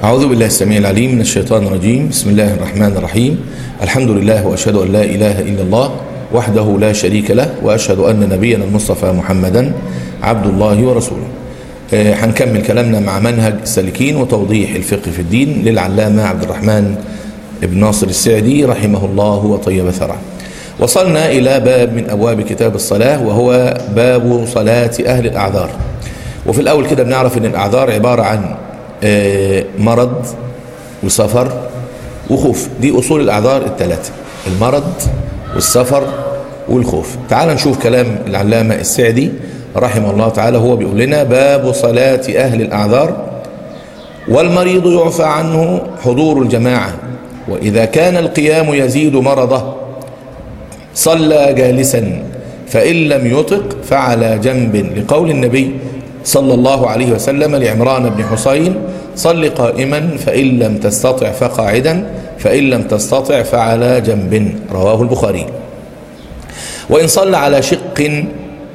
أعوذ بالله السميع العليم من الشيطان الرجيم بسم الله الرحمن الرحيم الحمد لله وأشهد أن لا إله إلا الله وحده لا شريك له وأشهد أن نبينا المصطفى محمدا عبد الله ورسوله آه، هنكمل كلامنا مع منهج السالكين وتوضيح الفقه في الدين للعلامة عبد الرحمن بن ناصر السعدي رحمه الله وطيب ثراه وصلنا إلى باب من أبواب كتاب الصلاة وهو باب صلاة أهل الأعذار وفي الأول كده بنعرف أن الأعذار عبارة عن آه، مرض وسفر وخوف دي أصول الأعذار الثلاثة المرض والسفر والخوف تعال نشوف كلام العلامة السعدي رحمه الله تعالى هو بيقول لنا باب صلاة أهل الأعذار والمريض يعفى عنه حضور الجماعة وإذا كان القيام يزيد مرضه صلى جالسا فإن لم يطق فعلى جنب لقول النبي صلى الله عليه وسلم لعمران بن حسين صل قائما فإن لم تستطع فقاعدا فإن لم تستطع فعلى جنب رواه البخاري وإن صلى على شق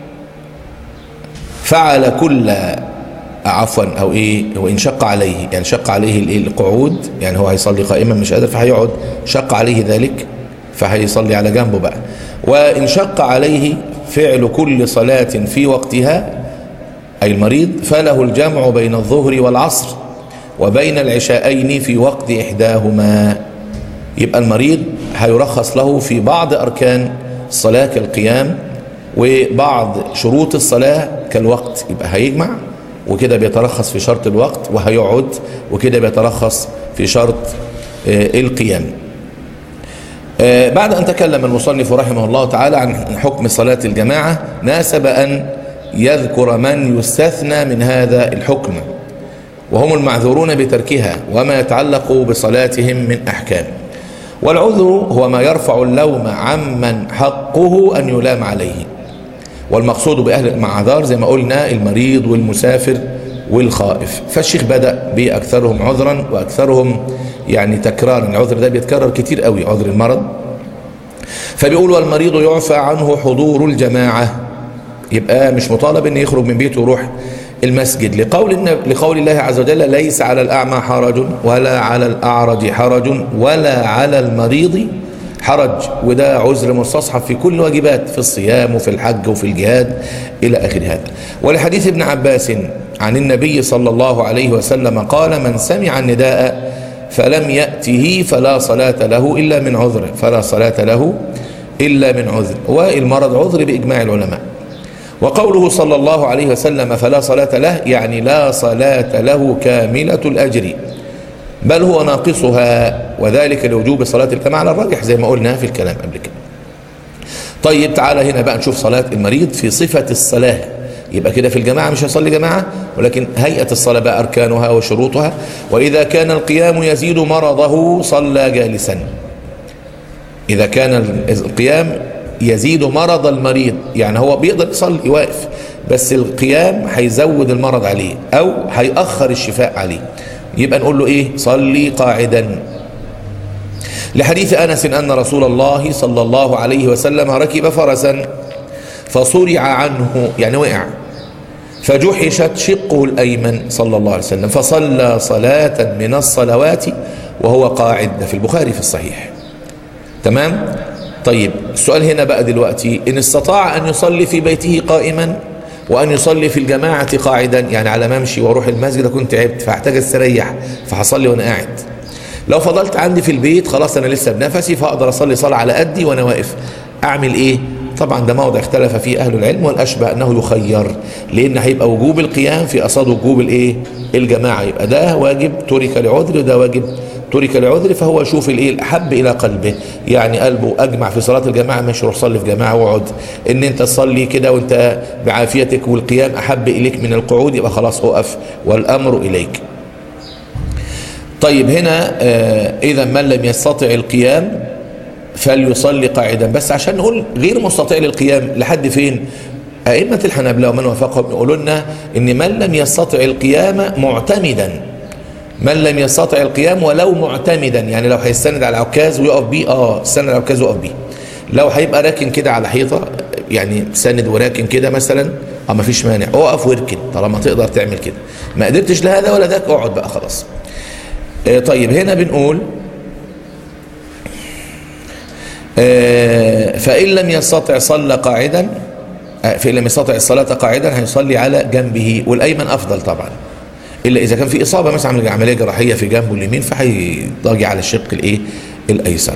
فعل كل عفوا او ايه وان شق عليه يعني شق عليه الايه القعود يعني هو هيصلي قائما مش قادر فهيقعد شق عليه ذلك فهيصلي على جنبه بقى وان شق عليه فعل كل صلاة في وقتها اي المريض فله الجمع بين الظهر والعصر وبين العشاءين في وقت احداهما يبقى المريض هيرخص له في بعض اركان الصلاة كالقيام وبعض شروط الصلاة كالوقت يبقى هيجمع وكده بيترخص في شرط الوقت وهيقعد وكده بيترخص في شرط آه، القيام آه، بعد أن تكلم المصنف رحمه الله تعالى عن حكم صلاة الجماعة ناسب أن يذكر من يستثنى من هذا الحكم وهم المعذورون بتركها وما يتعلق بصلاتهم من أحكام والعذر هو ما يرفع اللوم عمن حقه أن يلام عليه والمقصود بأهل المعذار زي ما قلنا المريض والمسافر والخائف فالشيخ بدأ بأكثرهم عذرا وأكثرهم يعني تكرارا العذر ده بيتكرر كتير قوي عذر المرض فبيقول والمريض يعفى عنه حضور الجماعة يبقى مش مطالب ان يخرج من بيته ويروح المسجد لقول النب... لقول الله عز وجل ليس على الأعمى حرج ولا على الأعرج حرج ولا على المريض حرج وده عذر مستصحب في كل واجبات في الصيام وفي الحج وفي الجهاد إلى آخر هذا ولحديث ابن عباس عن النبي صلى الله عليه وسلم قال من سمع النداء فلم يأته فلا صلاة له إلا من عذر فلا صلاة له إلا من عذر والمرض عذر بإجماع العلماء وقوله صلى الله عليه وسلم فلا صلاة له يعني لا صلاة له كاملة الأجر بل هو ناقصها وذلك لوجوب صلاة الجماعة على الراجح زي ما قلنا في الكلام قبل كده طيب تعالى هنا بقى نشوف صلاة المريض في صفة الصلاة يبقى كده في الجماعة مش هيصلي جماعة ولكن هيئة الصلاة بقى أركانها وشروطها وإذا كان القيام يزيد مرضه صلى جالسا إذا كان القيام يزيد مرض المريض يعني هو بيقدر يصلي واقف بس القيام هيزود المرض عليه أو هيأخر الشفاء عليه يبقى نقول له إيه صلي قاعدا لحديث أنس أن رسول الله صلى الله عليه وسلم ركب فرسا فصرع عنه يعني وقع فجحشت شقه الأيمن صلى الله عليه وسلم فصلى صلاة من الصلوات وهو قاعد في البخاري في الصحيح تمام طيب السؤال هنا بقى دلوقتي إن استطاع أن يصلي في بيته قائما وأن يصلي في الجماعة قاعدا يعني على ما امشي واروح المسجد كنت تعبت فاحتاج استريح فهصلي وانا قاعد لو فضلت عندي في البيت خلاص انا لسه بنفسي فاقدر اصلي صلاة على قدي وانا واقف اعمل ايه طبعا ده موضع اختلف فيه اهل العلم والاشبه انه يخير لان هيبقى وجوب القيام في قصاد وجوب الايه الجماعه يبقى ده واجب ترك لعذر وده واجب ترك لعذر فهو يشوف الايه الاحب الى قلبه يعني قلبه اجمع في صلاه الجماعه ماشي روح صلي في جماعه واقعد ان انت تصلي كده وانت بعافيتك والقيام احب اليك من القعود يبقى خلاص اقف والامر اليك طيب هنا آه اذا من لم يستطع القيام فليصلي قاعدا بس عشان نقول غير مستطيع للقيام لحد فين أئمة الحنابلة ومن وافقهم يقولوا لنا إن من لم يستطع القيام معتمدا من لم يستطع القيام ولو معتمدا يعني لو هيستند على عكاز ويقف بيه اه استند على عكاز ويقف بيه لو هيبقى راكن كده على حيطة يعني ساند وراكن كده مثلا اه ما فيش مانع اقف واركن طالما تقدر تعمل كده ما قدرتش لهذا ولا ذاك اقعد بقى خلاص آه، طيب هنا بنقول آه، فإن لم يستطع صلى قاعدا آه، فإن لم يستطع الصلاة قاعدا هيصلي على جنبه والأيمن أفضل طبعا إلا إذا كان في إصابة مثلا عمل عملية جراحية في جنبه اليمين فهيضاجي على الشق الإيه الأيسر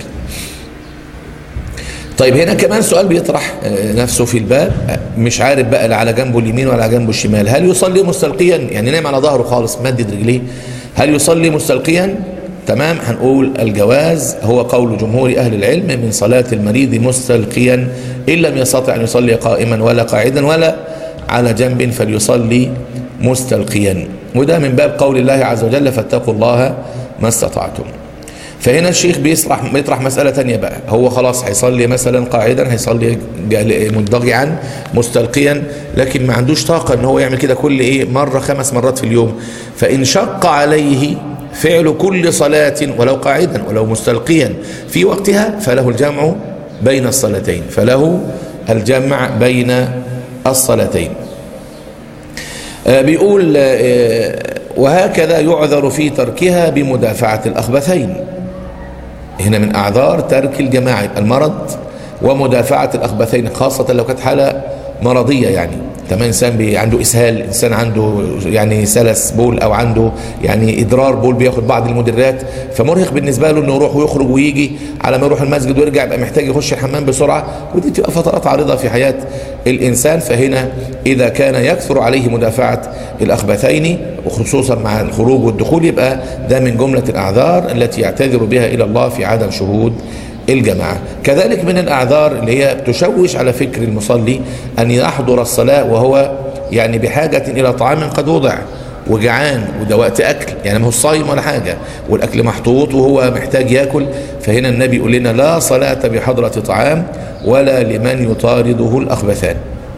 طيب هنا كمان سؤال بيطرح آه، نفسه في الباب آه، مش عارف بقى لا على جنبه اليمين ولا على جنبه الشمال هل يصلي مستلقيا يعني نايم على ظهره خالص مدد رجليه هل يصلي مستلقيا تمام هنقول الجواز هو قول جمهور أهل العلم من صلاة المريض مستلقيا إن لم يستطع أن يصلي قائما ولا قاعدا ولا على جنب فليصلي مستلقيا وده من باب قول الله عز وجل فاتقوا الله ما استطعتم فهنا الشيخ بيطرح بيطرح مسألة تانية بقى هو خلاص هيصلي مثلا قاعدا هيصلي جال- مضطجعا مستلقيا لكن ما عندوش طاقة ان هو يعمل كده كل ايه مرة خمس مرات في اليوم فإن شق عليه فعل كل صلاة ولو قاعدا ولو مستلقيا في وقتها فله الجمع بين الصلاتين فله الجمع بين الصلاتين آه، بيقول آه، وهكذا يعذر في تركها بمدافعة الأخبثين هنا من أعذار ترك الجماعة المرض ومدافعة الأخبثين خاصة لو كانت حالة مرضية يعني تمام إنسان بي عنده إسهال إنسان عنده يعني سلس بول أو عنده يعني إدرار بول بياخد بعض المدرات فمرهق بالنسبة له إنه يروح ويخرج ويجي على ما يروح المسجد ويرجع يبقى محتاج يخش الحمام بسرعة ودي بتبقى فترات عارضة في حياة الإنسان فهنا إذا كان يكثر عليه مدافعة الأخبثين وخصوصا مع الخروج والدخول يبقى ده من جملة الأعذار التي يعتذر بها إلى الله في عدم شهود الجماعة كذلك من الأعذار اللي هي تشوش على فكر المصلي أن يحضر الصلاة وهو يعني بحاجة إلى طعام قد وضع وجعان وده وقت أكل يعني ما هو صايم ولا حاجة والأكل محطوط وهو محتاج يأكل فهنا النبي يقول لنا لا صلاة بحضرة طعام ولا لمن يطارده الأخبثان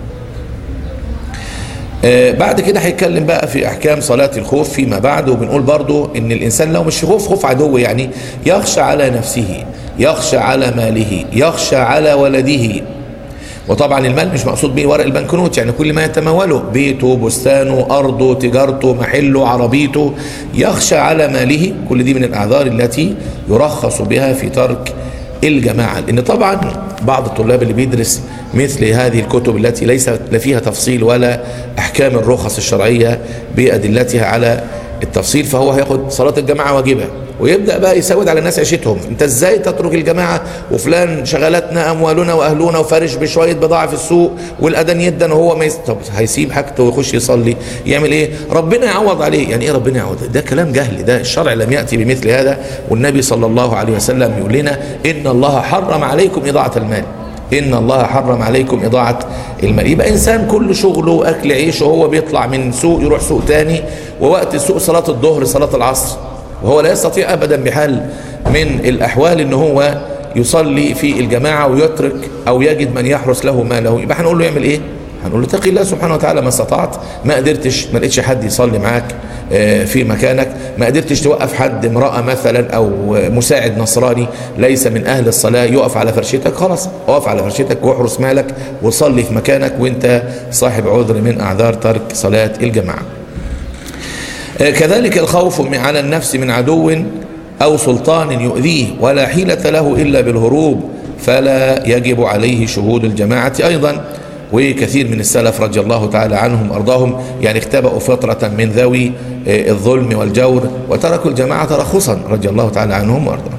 آه، بعد كده هيتكلم بقى في احكام صلاه الخوف فيما بعد وبنقول برضو ان الانسان لو مش في خوف خوف عدو يعني يخشى على نفسه يخشى على ماله يخشى على ولده وطبعا المال مش مقصود به ورق البنكنوت يعني كل ما يتموله بيته بستانه ارضه تجارته محله عربيته يخشى على ماله كل دي من الاعذار التي يرخص بها في ترك الجماعة لأن طبعا بعض الطلاب اللي بيدرس مثل هذه الكتب التي ليس لا فيها تفصيل ولا أحكام الرخص الشرعية بأدلتها على التفصيل فهو هياخد صلاة الجماعة واجبة ويبدأ بقى يسود على الناس عيشتهم انت ازاي تترك الجماعة وفلان شغلتنا اموالنا واهلنا وفارش بشوية بضاعة في السوق والاذان يدا وهو ما يس... طب هيسيب حاجته ويخش يصلي يعمل ايه ربنا يعوض عليه يعني ايه ربنا يعوض ده كلام جهل ده الشرع لم يأتي بمثل هذا والنبي صلى الله عليه وسلم يقول لنا ان الله حرم عليكم اضاعة المال ان الله حرم عليكم اضاعه المال يبقى انسان كل شغله واكل عيشه وهو بيطلع من سوق يروح سوق تاني ووقت السوق صلاه الظهر صلاه العصر وهو لا يستطيع ابدا بحال من الاحوال ان هو يصلي في الجماعه ويترك او يجد من يحرس له ماله يبقى هنقول له يعمل ايه هنقول له اتقي الله سبحانه وتعالى ما استطعت ما قدرتش ما لقيتش حد يصلي معاك آه، في مكانك ما قدرتش توقف حد امرأة مثلا او مساعد نصراني ليس من اهل الصلاة يقف على فرشتك خلاص اقف على فرشتك واحرس مالك وصلي في مكانك وانت صاحب عذر من اعذار ترك صلاة الجماعة آه، كذلك الخوف من- على النفس من عدو أو سلطان يؤذيه ولا حيلة له إلا بالهروب فلا يجب عليه شهود الجماعة أيضا وكثير من السلف رضي الله تعالى عنهم أرضاهم يعني اختبأوا فترة من ذوي آه، الظلم والجور وتركوا الجماعة ترخصا رضي الله تعالى عنهم وأرضاهم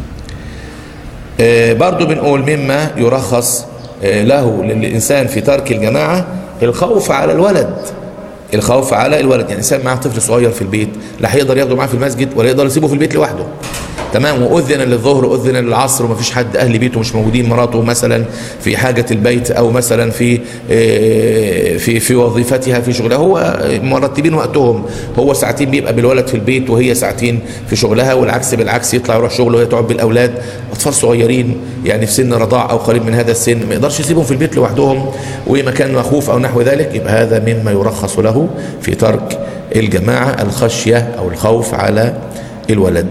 آه، برضو بنقول مما يرخص آه، له للإنسان في ترك الجماعة الخوف على الولد الخوف على الولد يعني إنسان معاه طفل صغير في البيت لا هيقدر ياخده معاه في المسجد ولا يقدر يسيبه في البيت لوحده تمام وأذن للظهر وأذن للعصر ومفيش حد أهل بيته مش موجودين مراته مثلا في حاجة البيت أو مثلا في آه، في في وظيفتها في شغلها هو مرتبين وقتهم هو ساعتين بيبقى بالولد في البيت وهي ساعتين في شغلها والعكس بالعكس يطلع يروح شغله وهي تقعد بالأولاد أطفال صغيرين يعني في سن رضاع أو قريب من هذا السن ما يقدرش يسيبهم في البيت لوحدهم ومكان مخوف أو نحو ذلك يبقى هذا مما يرخص له في ترك الجماعة الخشية أو الخوف على الولد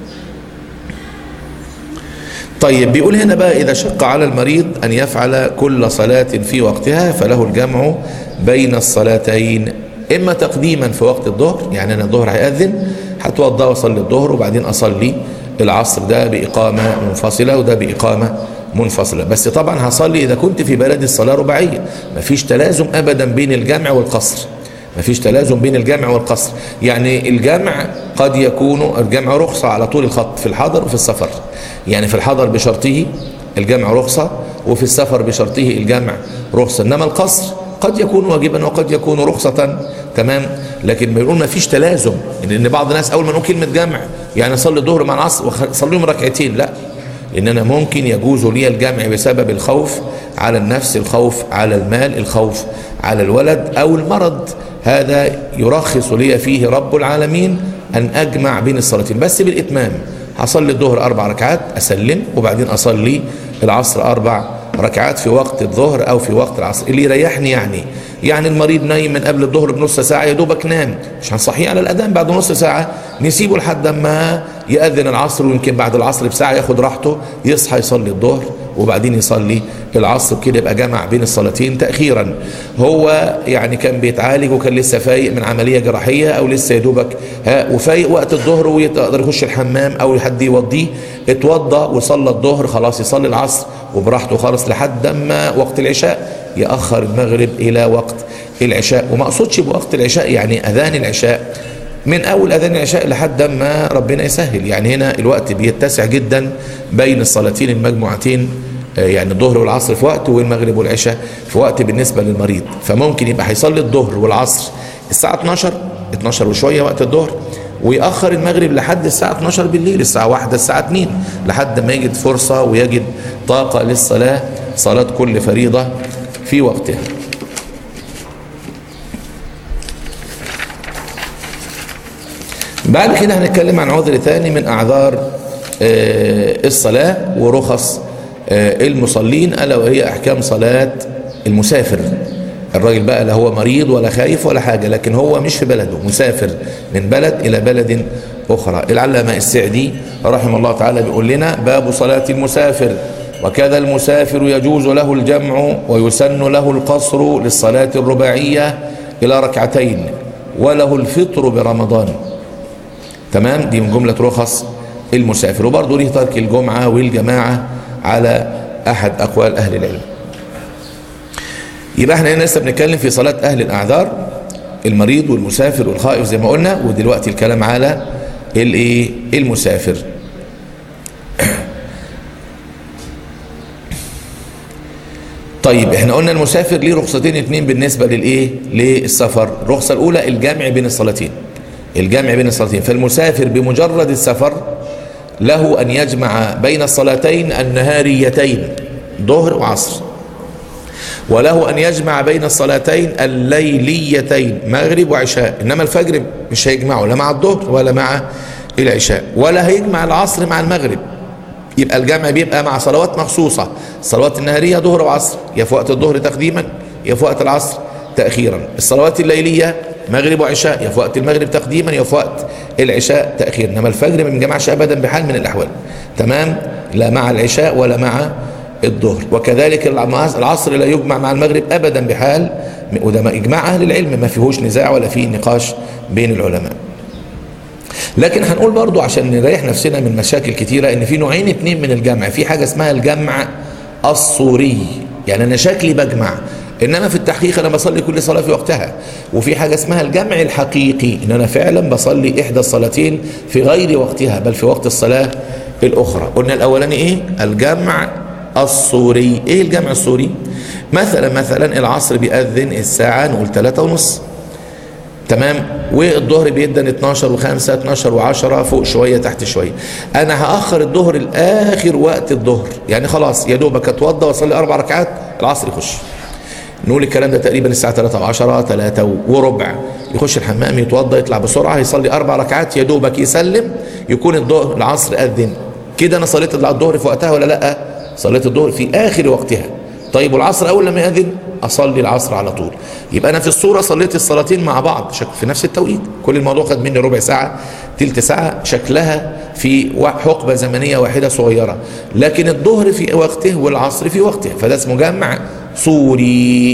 طيب بيقول هنا بقى إذا شق على المريض أن يفعل كل صلاة في وقتها فله الجمع بين الصلاتين إما تقديما في وقت الظهر يعني أنا الظهر هيأذن هتوضى واصلي الظهر وبعدين اصلي العصر ده باقامه منفصله وده باقامه منفصله بس طبعا هصلي اذا كنت في بلد الصلاه رباعيه مفيش تلازم ابدا بين الجمع والقصر مفيش تلازم بين الجمع والقصر يعني الجمع قد يكون الجمع رخصة على طول الخط في الحضر وفي السفر يعني في الحضر بشرطه الجمع رخصة وفي السفر بشرطه الجمع رخصة إنما القصر قد يكون واجبا وقد يكون رخصة تمام لكن بنقول ما فيش تلازم لان بعض الناس اول ما نقول كلمه جمع يعني اصلي الظهر مع العصر واصليهم ركعتين لا ان انا ممكن يجوز لي الجمع بسبب الخوف على النفس الخوف على المال الخوف على الولد او المرض هذا يرخص لي فيه رب العالمين ان اجمع بين الصلاتين بس بالاتمام هصلي الظهر اربع ركعات اسلم وبعدين اصلي العصر اربع ركعات في وقت الظهر او في وقت العصر اللي يريحني يعني يعني المريض نايم من قبل الظهر بنص ساعه يا دوبك نام مش هنصحيه على الاذان بعد نص ساعه نسيبه لحد ما ياذن العصر ويمكن بعد العصر بساعه ياخد راحته يصحى يصلي الظهر وبعدين يصلي العصر كده يبقى جمع بين الصلاتين تاخيرا هو يعني كان بيتعالج وكان لسه فايق من عمليه جراحيه او لسه يا دوبك ها وفايق وقت الظهر ويقدر يخش الحمام او حد يوضيه اتوضى وصلى الظهر خلاص يصلي العصر وبراحته خالص لحد ما وقت العشاء ياخر المغرب الى وقت العشاء وما اقصدش بوقت العشاء يعني اذان العشاء من اول اذان العشاء لحد ما ربنا يسهل يعني هنا الوقت بيتسع جدا بين الصلاتين المجموعتين يعني الظهر والعصر في وقت والمغرب والعشاء في وقت بالنسبه للمريض فممكن يبقى هيصلي الظهر والعصر الساعه 12 12 وشويه وقت الظهر ويأخر المغرب لحد الساعة 12 بالليل الساعة 1 الساعة 2 لحد ما يجد فرصة ويجد طاقة للصلاة صلاة كل فريضة في وقتها بعد كده هنتكلم عن عذر ثاني من أعذار الصلاة ورخص المصلين ألا وهي أحكام صلاة المسافر الراجل بقى لا هو مريض ولا خايف ولا حاجة لكن هو مش في بلده مسافر من بلد إلى بلد أخرى العلامة السعدي رحمه الله تعالى بيقول لنا باب صلاة المسافر وكذا المسافر يجوز له الجمع ويسن له القصر للصلاة الرباعية إلى ركعتين وله الفطر برمضان تمام دي من جملة رخص المسافر وبرضه ليه ترك الجمعة والجماعة على أحد أقوال أهل العلم يبقى احنا هنا لسه بنتكلم في صلاة أهل الأعذار المريض والمسافر والخائف زي ما قلنا ودلوقتي الكلام على الايه المسافر طيب احنا قلنا المسافر ليه رخصتين اتنين بالنسبة للايه للسفر الرخصة الاولى الجمع بين الصلاتين الجمع بين الصلاتين فالمسافر بمجرد السفر له ان يجمع بين الصلاتين النهاريتين ظهر وعصر وله ان يجمع بين الصلاتين الليليتين مغرب وعشاء انما الفجر مش هيجمعه لا مع الظهر ولا مع العشاء ولا هيجمع العصر مع المغرب يبقى الجمع بيبقى مع صلوات مخصوصة الصلوات النهارية ظهر وعصر يا في وقت الظهر تقديما يا في وقت العصر تأخيرا الصلوات الليلية مغرب وعشاء يا في وقت المغرب تقديما يا في وقت العشاء تأخيرا انما الفجر ما بنجمعش ابدا بحال من الاحوال تمام لا مع العشاء ولا مع الظهر وكذلك العصر لا يجمع مع المغرب ابدا بحال وده اجماع اهل العلم ما فيهوش نزاع ولا فيه نقاش بين العلماء لكن هنقول برضو عشان نريح نفسنا من مشاكل كتيرة ان في نوعين اتنين من الجمع في حاجة اسمها الجمع الصوري يعني انا شكلي بجمع انما في التحقيق انا بصلي كل صلاة في وقتها وفي حاجة اسمها الجمع الحقيقي ان انا فعلا بصلي احدى الصلاتين في غير وقتها بل في وقت الصلاة الاخرى قلنا الاولاني ايه الجمع الصوري ايه الجمع الصوري مثلا مثلا العصر بيأذن الساعة نقول ثلاثة ونص تمام والظهر بيدن 12 و5 12 و10 فوق شويه تحت شويه انا هاخر الظهر لاخر وقت الظهر يعني خلاص يا دوبك اتوضى واصلي اربع ركعات العصر يخش نقول الكلام ده تقريبا الساعه 3 و10 3 وربع يخش الحمام يتوضى يطلع بسرعه يصلي اربع ركعات يا دوبك يسلم يكون الظهر العصر اذن كده انا صليت الظهر في وقتها ولا لا صليت الظهر في اخر وقتها طيب والعصر اول لما يأذن اصلي العصر على طول يبقى انا في الصوره صليت الصلاتين مع بعض في نفس التوقيت كل الموضوع خد مني ربع ساعه تلت ساعه شكلها في حقبه زمنيه واحده صغيره لكن الظهر في وقته والعصر في وقته فده اسمه جمع صوري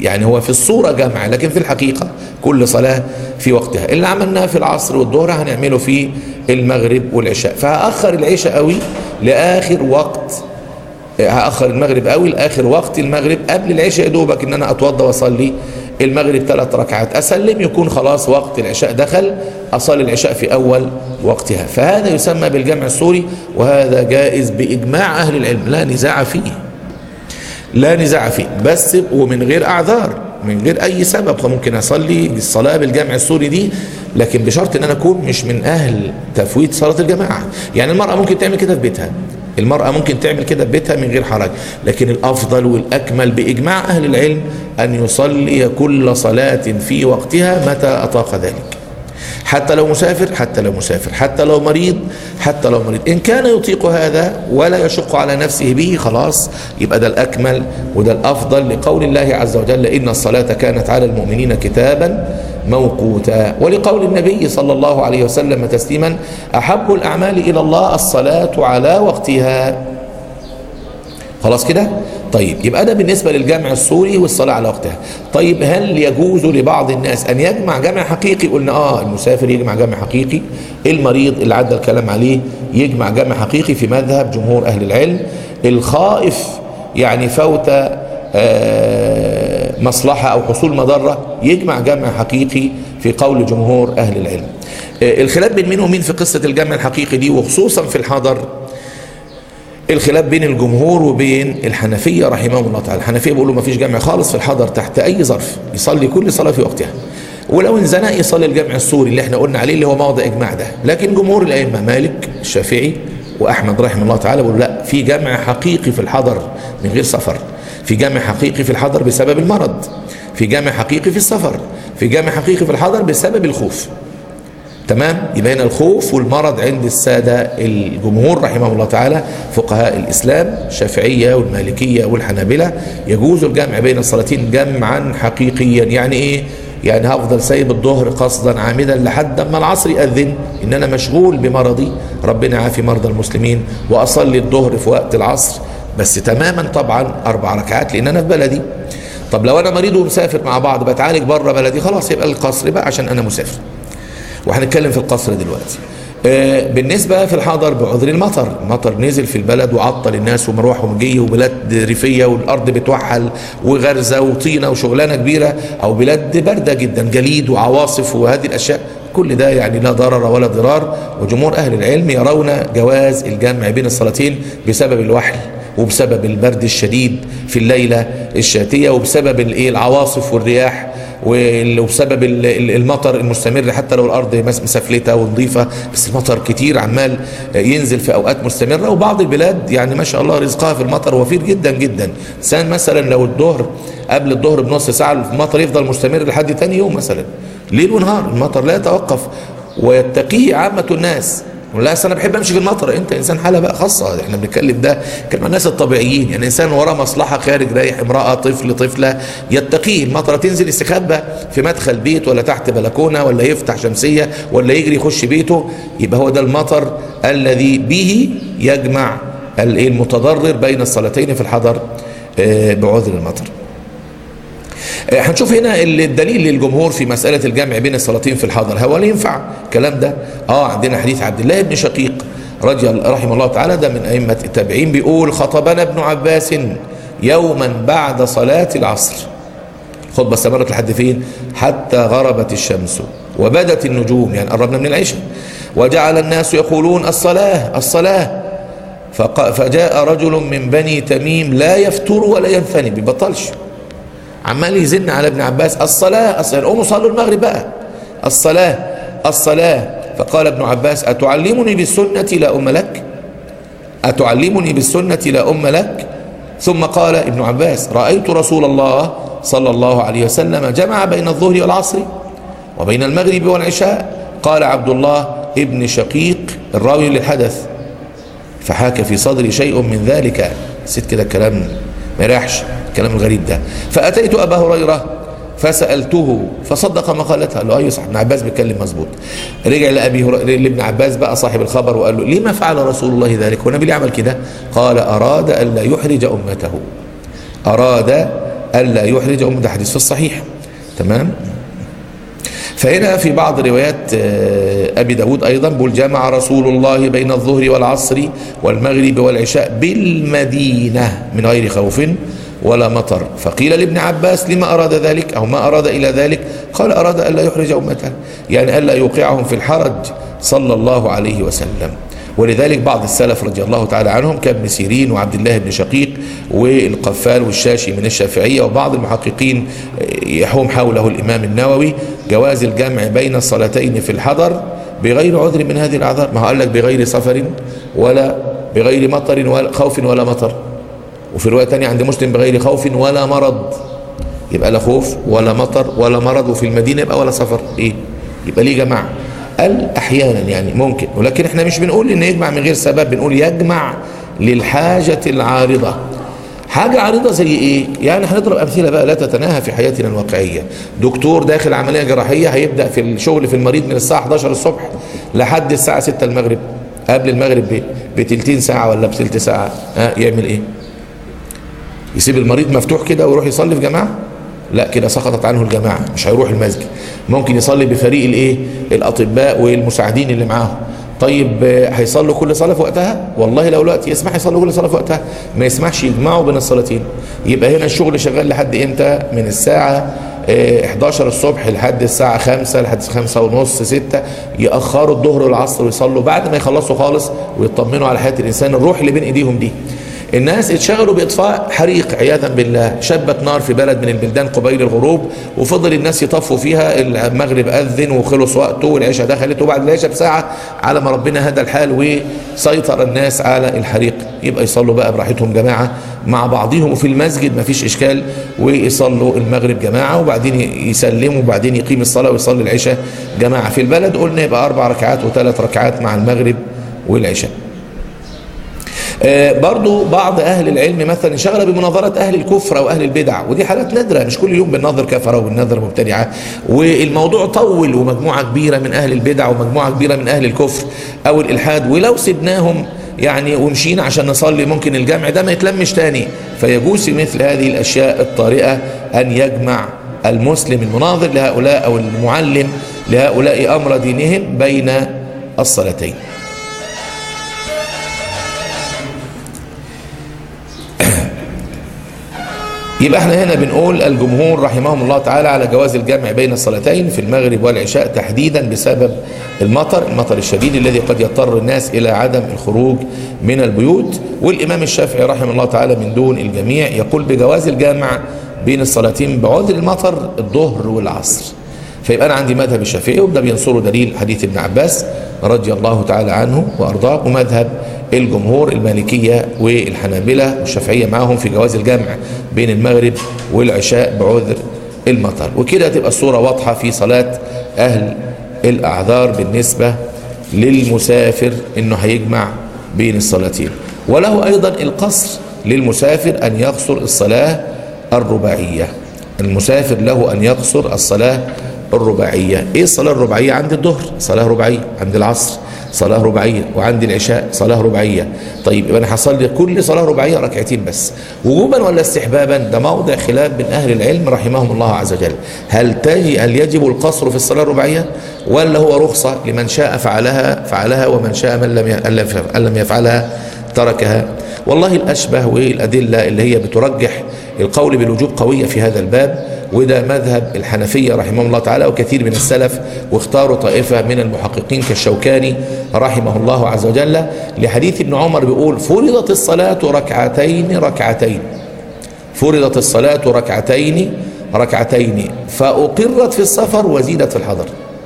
يعني هو في الصورة جمع لكن في الحقيقة كل صلاة في وقتها اللي عملناه في العصر والظهر هنعمله في المغرب والعشاء فهأخر العشاء قوي لآخر وقت هأخر المغرب قوي لآخر وقت المغرب قبل العشاء دوبك ان انا اتوضى واصلي المغرب ثلاث ركعات اسلم يكون خلاص وقت العشاء دخل اصلي العشاء في اول وقتها فهذا يسمى بالجمع السوري وهذا جائز باجماع اهل العلم لا نزاع فيه لا نزاع فيه بس ومن غير اعذار من غير اي سبب فممكن اصلي الصلاه بالجمع السوري دي لكن بشرط ان انا اكون مش من اهل تفويت صلاه الجماعه يعني المراه ممكن تعمل كده في بيتها المرأة ممكن تعمل كده في بيتها من غير حرج لكن الأفضل والأكمل بإجماع أهل العلم أن يصلي كل صلاة في وقتها متى أطاق ذلك حتى لو مسافر حتى لو مسافر حتى لو مريض حتى لو مريض إن كان يطيق هذا ولا يشق على نفسه به خلاص يبقى ده الأكمل وده الأفضل لقول الله عز وجل إن الصلاة كانت على المؤمنين كتابا موقوتا ولقول النبي صلى الله عليه وسلم تسليما أحب الأعمال إلى الله الصلاة على وقتها خلاص كده طيب يبقى ده بالنسبة للجمع السوري والصلاة على وقتها طيب هل يجوز لبعض الناس أن يجمع جمع حقيقي قلنا آه المسافر يجمع جمع حقيقي المريض اللي عدى الكلام عليه يجمع جمع حقيقي في مذهب جمهور أهل العلم الخائف يعني فوت آه مصلحة أو حصول مضرة يجمع جمع حقيقي في قول جمهور أهل العلم آه الخلاف بين مين ومين في قصة الجمع الحقيقي دي وخصوصا في الحضر الخلاف بين الجمهور وبين الحنفية رحمهم الله تعالى الحنفية بيقولوا ما فيش جمع خالص في الحضر تحت أي ظرف يصلي كل صلاة في وقتها ولو انزنق يصلي الجمع السوري اللي احنا قلنا عليه اللي هو موضع إجماع ده لكن جمهور الأئمة مالك الشافعي وأحمد رحمه الله تعالى بيقولوا لا في جمع حقيقي في الحضر من غير سفر في جمع حقيقي في الحضر بسبب المرض في جمع حقيقي في السفر في جمع حقيقي في الحضر بسبب الخوف تمام يبقى هنا الخوف والمرض عند السادة الجمهور رحمه الله تعالى فقهاء الإسلام الشافعية والمالكية والحنابلة يجوز الجمع بين الصلاتين جمعا حقيقيا يعني إيه يعني هفضل سايب الظهر قصدا عامدا لحد ما العصر يأذن إن أنا مشغول بمرضي ربنا يعافي مرضى المسلمين وأصلي الظهر في وقت العصر بس تماما طبعا أربع ركعات لأن أنا في بلدي طب لو أنا مريض ومسافر مع بعض بتعالج بره بلدي خلاص يبقى القصر بقى عشان أنا مسافر وهنتكلم في القصر دلوقتي آه بالنسبة في الحضر بعذر المطر المطر نزل في البلد وعطل الناس ومروح ومجي وبلاد ريفية والأرض بتوحل وغرزة وطينة وشغلانة كبيرة أو بلاد باردة جدا جليد وعواصف وهذه الأشياء كل ده يعني لا ضرر ولا ضرار وجمهور أهل العلم يرون جواز الجمع بين الصلاتين بسبب الوحل وبسبب البرد الشديد في الليلة الشاتية وبسبب الايه العواصف والرياح وبسبب المطر المستمر حتى لو الارض مسفلته ونظيفه بس المطر كتير عمال ينزل في اوقات مستمره وبعض البلاد يعني ما شاء الله رزقها في المطر وفير جدا جدا انسان مثلا لو الظهر قبل الظهر بنص ساعه المطر يفضل مستمر لحد تاني يوم مثلا ليل ونهار المطر لا يتوقف ويتقيه عامه الناس لا انا بحب امشي في المطر انت انسان حاله بقى خاصه احنا بنتكلم ده كلمه الناس الطبيعيين يعني انسان وراه مصلحه خارج رايح امراه طفل طفله يتقيه المطره تنزل يستخبى في مدخل بيت ولا تحت بلكونه ولا يفتح شمسيه ولا يجري يخش بيته يبقى هو ده المطر الذي به يجمع المتضرر بين الصلاتين في الحضر بعذر المطر هنشوف هنا الدليل للجمهور في مسألة الجمع بين الصلاتين في الحضر هل ينفع الكلام ده اه عندنا حديث عبد الله بن شقيق رضي رحمه الله تعالى ده من أئمة التابعين بيقول خطبنا ابن عباس يوما بعد صلاة العصر خطبة استمرت لحد فين حتى غربت الشمس وبدت النجوم يعني قربنا من العشاء وجعل الناس يقولون الصلاة الصلاة فجاء رجل من بني تميم لا يفتر ولا ينثني بيبطلش عمال يزن على ابن عباس الصلاة الصلاة قوموا صلوا المغرب بقى الصلاة الصلاة فقال ابن عباس أتعلمني بالسنة لا أم لك أتعلمني بالسنة لا أم لك ثم قال ابن عباس رأيت رسول الله صلى الله عليه وسلم جمع بين الظهر والعصر وبين المغرب والعشاء قال عبد الله ابن شقيق الراوي للحدث فحاك في صدري شيء من ذلك ست كده الكلام ما يريحش الكلام الغريب ده فأتيت أبا هريرة فسألته فصدق مقالتها قال له أيوة صح ابن عباس بيتكلم مظبوط رجع لأبي هريرة لابن عباس بقى صاحب الخبر وقال له لما فعل رسول الله ذلك هو النبي عمل كده قال أراد أن لا يحرج أمته أراد ألا يحرج أم ده حديث في الصحيح تمام فهنا في بعض روايات آه، أبي داود أيضا بول جمع رسول الله بين الظهر والعصر والمغرب والعشاء بالمدينة من غير خوف ولا مطر فقيل لابن عباس لما أراد ذلك أو ما أراد إلى ذلك قال أراد ألا يحرج أمته يعني ألا يوقعهم في الحرج صلى الله عليه وسلم ولذلك بعض السلف رضي الله تعالى عنهم كابن سيرين وعبد الله بن شقيق والقفال والشاشي من الشافعية وبعض المحققين يحوم حوله الإمام النووي جواز الجمع بين الصلاتين في الحضر بغير عذر من هذه الأعذار ما هو قال لك بغير سفر ولا بغير مطر ولا خوف ولا مطر وفي رواية تانية عند مسلم بغير خوف ولا مرض يبقى لا خوف ولا مطر ولا مرض وفي المدينة يبقى ولا سفر ايه يبقى ليه جماعة قال احيانا يعني ممكن ولكن احنا مش بنقول ان يجمع من غير سبب بنقول يجمع للحاجة العارضة حاجة عارضة زي ايه يعني هنضرب امثلة بقى لا تتناهى في حياتنا الواقعية دكتور داخل عملية جراحية هيبدأ في الشغل في المريض من الساعة 11 الصبح لحد الساعة 6 المغرب قبل المغرب بتلتين ساعة ولا بتلت ساعة ها يعمل ايه يسيب المريض مفتوح كده ويروح يصلي في جماعة لا كده سقطت عنه الجماعة مش هيروح المسجد ممكن يصلي بفريق الايه الاطباء والمساعدين اللي معاهم طيب هيصلوا كل صلاة في وقتها والله لو الوقت يسمح يصلوا كل صلاة في وقتها ما يسمحش يجمعوا بين الصلاتين يبقى هنا الشغل شغال لحد امتى من الساعة 11 الصبح لحد الساعة 5 لحد 5 ونص 6 يأخروا الظهر والعصر ويصلوا بعد ما يخلصوا خالص ويطمنوا على حياة الإنسان الروح اللي بين إيديهم دي الناس اتشغلوا بإطفاء حريق عياذا بالله شبت نار في بلد من البلدان قبيل الغروب وفضل الناس يطفوا فيها المغرب أذن وخلص وقته والعشاء دخلت وبعد العشاء بساعة على ما ربنا هدى الحال وسيطر الناس على الحريق يبقى يصلوا بقى براحتهم جماعة مع بعضهم وفي المسجد ما فيش إشكال ويصلوا المغرب جماعة وبعدين يسلموا وبعدين يقيم الصلاة ويصلي العشاء جماعة في البلد قلنا يبقى أربع ركعات وثلاث ركعات مع المغرب والعشاء برضو بعض أهل العلم مثلا انشغل بمناظرة أهل الكفر أو أهل البدع ودي حالات نادرة مش كل يوم بنناظر كفرة وبنناظر مبتدعة والموضوع طول ومجموعة كبيرة من أهل البدع ومجموعة كبيرة من أهل الكفر أو الإلحاد ولو سبناهم يعني ومشينا عشان نصلي ممكن الجمع ده ما يتلمش تاني فيجوز في مثل هذه الأشياء الطارئة أن يجمع المسلم المناظر لهؤلاء أو المعلم لهؤلاء أمر دينهم بين الصلاتين يبقى احنا هنا بنقول الجمهور رحمهم الله تعالى على جواز الجمع بين الصلاتين في المغرب والعشاء تحديدا بسبب المطر المطر الشديد الذي قد يضطر الناس إلى عدم الخروج من البيوت والإمام الشافعي رحمه الله تعالى من دون الجميع يقول بجواز الجمع بين الصلاتين بعذر المطر الظهر والعصر فيبقى أنا عندي مذهب الشافعي وده بينصره دليل حديث ابن عباس رضي الله تعالى عنه وأرضاه ومذهب الجمهور المالكية والحنابلة والشافعية معهم في جواز الجمع بين المغرب والعشاء بعذر المطر وكده تبقى الصورة واضحة في صلاة أهل الأعذار بالنسبة للمسافر إنه هيجمع بين الصلاتين وله أيضا القصر للمسافر أن يقصر الصلاة الرباعية المسافر له أن يقصر الصلاة الرباعية إيه الصلاة الرباعية عند الظهر صلاة رباعية عند العصر صلاة رباعية وعند العشاء صلاة رباعية طيب يبقى انا هصلي كل صلاة رباعية ركعتين بس وجوبا ولا استحبابا ده موضع خلاف بين اهل العلم رحمهم الله عز وجل هل تجي هل يجب القصر في الصلاة الرباعية ولا هو رخصة لمن شاء فعلها فعلها ومن شاء من لم أن لم يفعلها تركها والله الأشبه والأدلة اللي هي بترجح القول بالوجوب قوية في هذا الباب وده مذهب الحنفية رحمه الله تعالى وكثير من السلف واختاروا طائفة من المحققين كالشوكاني رحمه الله عز وجل لحديث ابن عمر بيقول فرضت الصلاة ركعتين ركعتين فرضت الصلاة ركعتين ركعتين فأقرت في السفر وزيدت في الحضر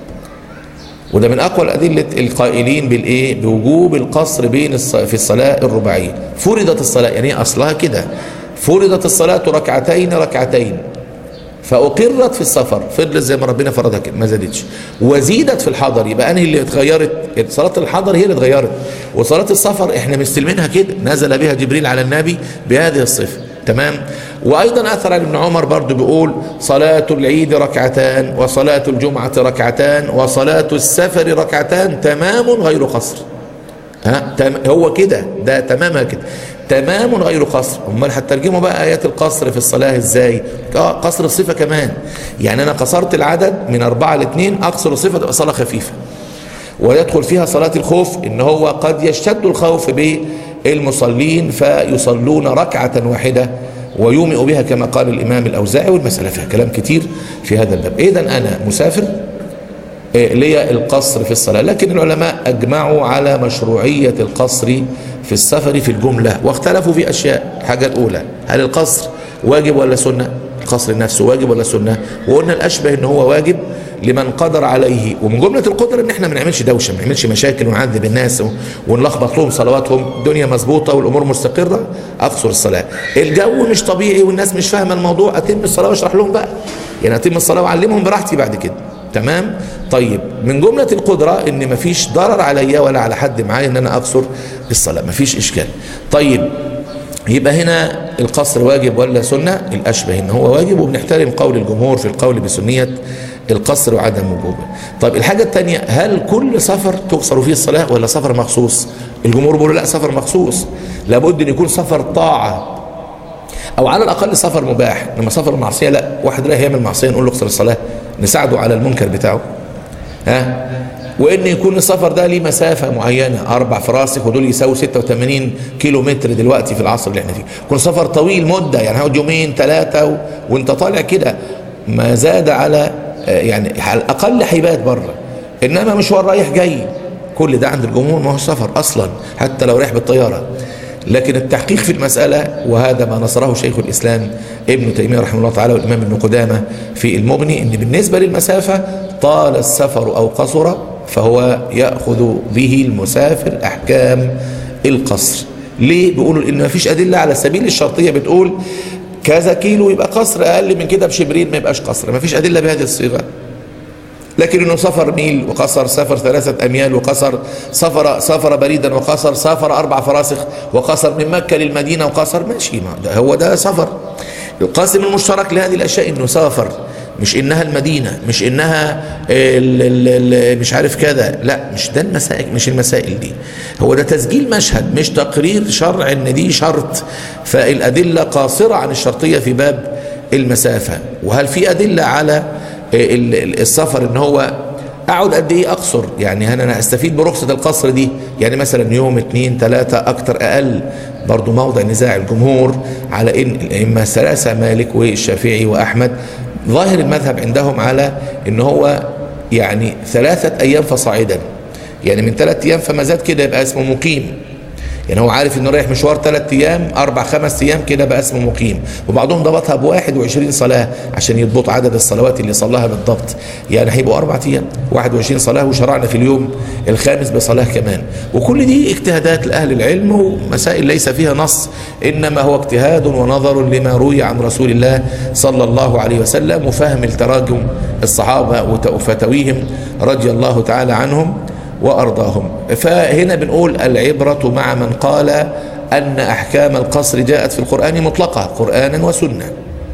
وده من أقوى الأدلة القائلين بالإيه بوجوب القصر بين في الصلاة الرباعية فرضت الصلاة يعني أصلها كده فرضت الصلاة ركعتين ركعتين فأقرت في السفر فضلت زي ما ربنا فرضها كده ما زادتش وزيدت في الحضر يبقى أنهي اللي اتغيرت صلاة الحضر هي اللي اتغيرت وصلاة السفر احنا مستلمينها كده نزل بها جبريل على النبي بهذه الصفة تمام وأيضا أثر عن ابن عمر برضو بيقول صلاة العيد ركعتان وصلاة الجمعة ركعتان وصلاة السفر ركعتان تمام غير قصر ها هو كده ده تمامها كده تمام غير قصر امال هترجموا بقى ايات القصر في الصلاه ازاي اه قصر الصفه كمان يعني انا قصرت العدد من أربعة لاثنين اقصر الصفه تبقى صلاه خفيفه ويدخل فيها صلاه الخوف ان هو قد يشتد الخوف بالمصلين فيصلون ركعه واحده ويومئ بها كما قال الامام الاوزاعي والمساله فيها كلام كتير في هذا الباب اذا انا مسافر لي القصر في الصلاة لكن العلماء أجمعوا على مشروعية القصر في السفر في الجملة واختلفوا في أشياء الحاجة الأولى هل القصر واجب ولا سنة القصر نفسه واجب ولا سنة وقلنا الأشبه إن هو واجب لمن قدر عليه ومن جملة القدر ان احنا ما نعملش دوشة ما نعملش مشاكل ونعذب الناس ونلخبط لهم صلواتهم الدنيا مظبوطة والامور مستقرة اقصر الصلاة الجو مش طبيعي والناس مش فاهمة الموضوع اتم الصلاة واشرح لهم بقى يعني اتم الصلاة واعلمهم براحتي بعد كده تمام طيب من جملة القدرة ان مفيش ضرر عليا ولا على حد معايا ان انا اقصر الصلاة مفيش اشكال طيب يبقى هنا القصر واجب ولا سنة الاشبه ان هو واجب وبنحترم قول الجمهور في القول بسنية القصر وعدم وجوبه طيب الحاجة الثانية هل كل سفر تقصر فيه الصلاة ولا سفر مخصوص الجمهور بيقولوا لا سفر مخصوص لابد ان يكون سفر طاعة او على الاقل سفر مباح لما سفر معصية لا واحد رايح يعمل معصية نقول له اقصر الصلاة نساعده على المنكر بتاعه ها وان يكون السفر ده ليه مسافة معينة اربع فراسخ ودول يساوي 86 كيلو متر دلوقتي في العصر اللي احنا فيه يكون سفر طويل مدة يعني هقعد يومين ثلاثة و... وانت طالع كده ما زاد على يعني على الاقل هيبات بره انما مشوار رايح جاي كل ده عند الجمهور ما هو سفر اصلا حتى لو رايح بالطياره لكن التحقيق في المسألة وهذا ما نصره شيخ الإسلام ابن تيمية رحمه الله تعالى والإمام ابن قدامة في المغني إن بالنسبة للمسافة طال السفر أو قصر فهو يأخذ به المسافر أحكام القصر ليه بيقولوا إن ما فيش أدلة على سبيل الشرطية بتقول كذا كيلو يبقى قصر أقل من كده بشبرين ما يبقاش قصر ما فيش أدلة بهذه الصيغة لكن انه سفر ميل وقصر سفر ثلاثة اميال وقصر سفر سفر بريدا وقصر سافر اربع فراسخ وقصر من مكة للمدينة وقصر ماشي ما ده هو ده سفر القاسم المشترك لهذه الاشياء انه سافر مش انها المدينة مش انها ال ال ال مش عارف كذا لا مش ده المسائل مش المسائل دي هو ده تسجيل مشهد مش تقرير شرع ان دي شرط فالادلة قاصرة عن الشرطية في باب المسافة وهل في ادلة على السفر ان هو اقعد قد ايه اقصر يعني هل انا استفيد برخصة القصر دي يعني مثلا يوم اتنين تلاتة اكتر اقل برضو موضع نزاع الجمهور على ان الائمة الثلاثة مالك والشافعي واحمد ظاهر المذهب عندهم على ان هو يعني ثلاثة ايام فصاعدا يعني من ثلاثة ايام فما زاد كده يبقى اسمه مقيم يعني هو عارف انه رايح مشوار ثلاث ايام اربع خمس ايام كده بقى اسمه مقيم وبعضهم ضبطها ب 21 صلاه عشان يضبط عدد الصلوات اللي صلاها بالضبط يعني هيبقوا اربع ايام 21 صلاه وشرعنا في اليوم الخامس بصلاه كمان وكل دي اجتهادات لاهل العلم ومسائل ليس فيها نص انما هو اجتهاد ونظر لما روي عن رسول الله صلى الله عليه وسلم وفهم التراجم الصحابه وفتويهم رضي الله تعالى عنهم وأرضاهم فهنا بنقول العبرة مع من قال أن أحكام القصر جاءت في القرآن مطلقة قرآنا وسنة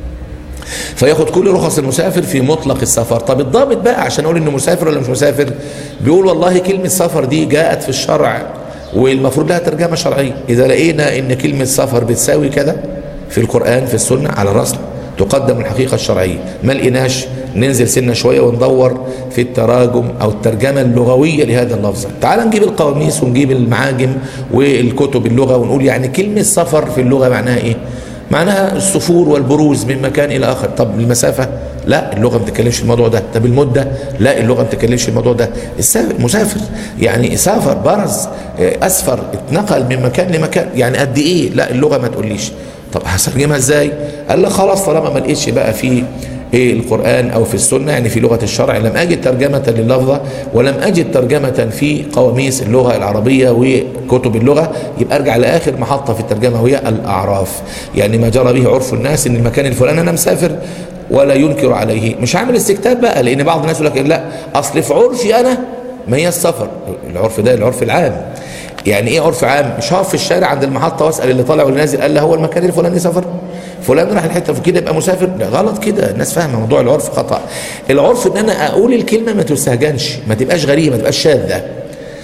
فياخد كل رخص المسافر في مطلق السفر طب الضابط بقى عشان اقول انه مسافر ولا مش مسافر بيقول والله كلمة سفر دي جاءت في الشرع والمفروض لها ترجمة شرعية اذا لقينا ان كلمة سفر بتساوي كده في القرآن في السنة على راسنا تقدم الحقيقة الشرعية ما لقيناش ننزل سنة شوية وندور في التراجم أو الترجمة اللغوية لهذا اللفظ تعال نجيب القواميس ونجيب المعاجم والكتب اللغة ونقول يعني كلمة سفر في اللغة معناها إيه معناها السفور والبروز من مكان إلى آخر طب المسافة لا اللغة ما بتتكلمش الموضوع ده طب المدة لا اللغة ما بتتكلمش الموضوع ده المسافر يعني سافر برز أسفر اتنقل من مكان لمكان يعني قد إيه لا اللغة ما تقوليش طب هترجمها ازاي قال لك خلاص طالما ما لقيتش بقى في ايه القرآن او في السنة يعني في لغة الشرع لم اجد ترجمة لللفظة ولم اجد ترجمة في قواميس اللغة العربية وكتب اللغة يبقى ارجع لاخر محطة في الترجمة وهي الاعراف يعني ما جرى به عرف الناس ان المكان الفلاني انا مسافر ولا ينكر عليه مش هعمل استكتاب بقى لان بعض الناس يقول لك لا اصل في عرفي انا ما هي السفر العرف ده العرف العام يعني ايه عرف عام مش هقف في الشارع عند المحطه واسال اللي طالع واللي نازل قال له هو المكان الفلاني سفر فلان راح الحته كده يبقى مسافر لا غلط كده الناس فاهمه موضوع العرف خطا العرف ان انا اقول الكلمه ما تستهجنش ما تبقاش غريبه ما تبقاش شاذه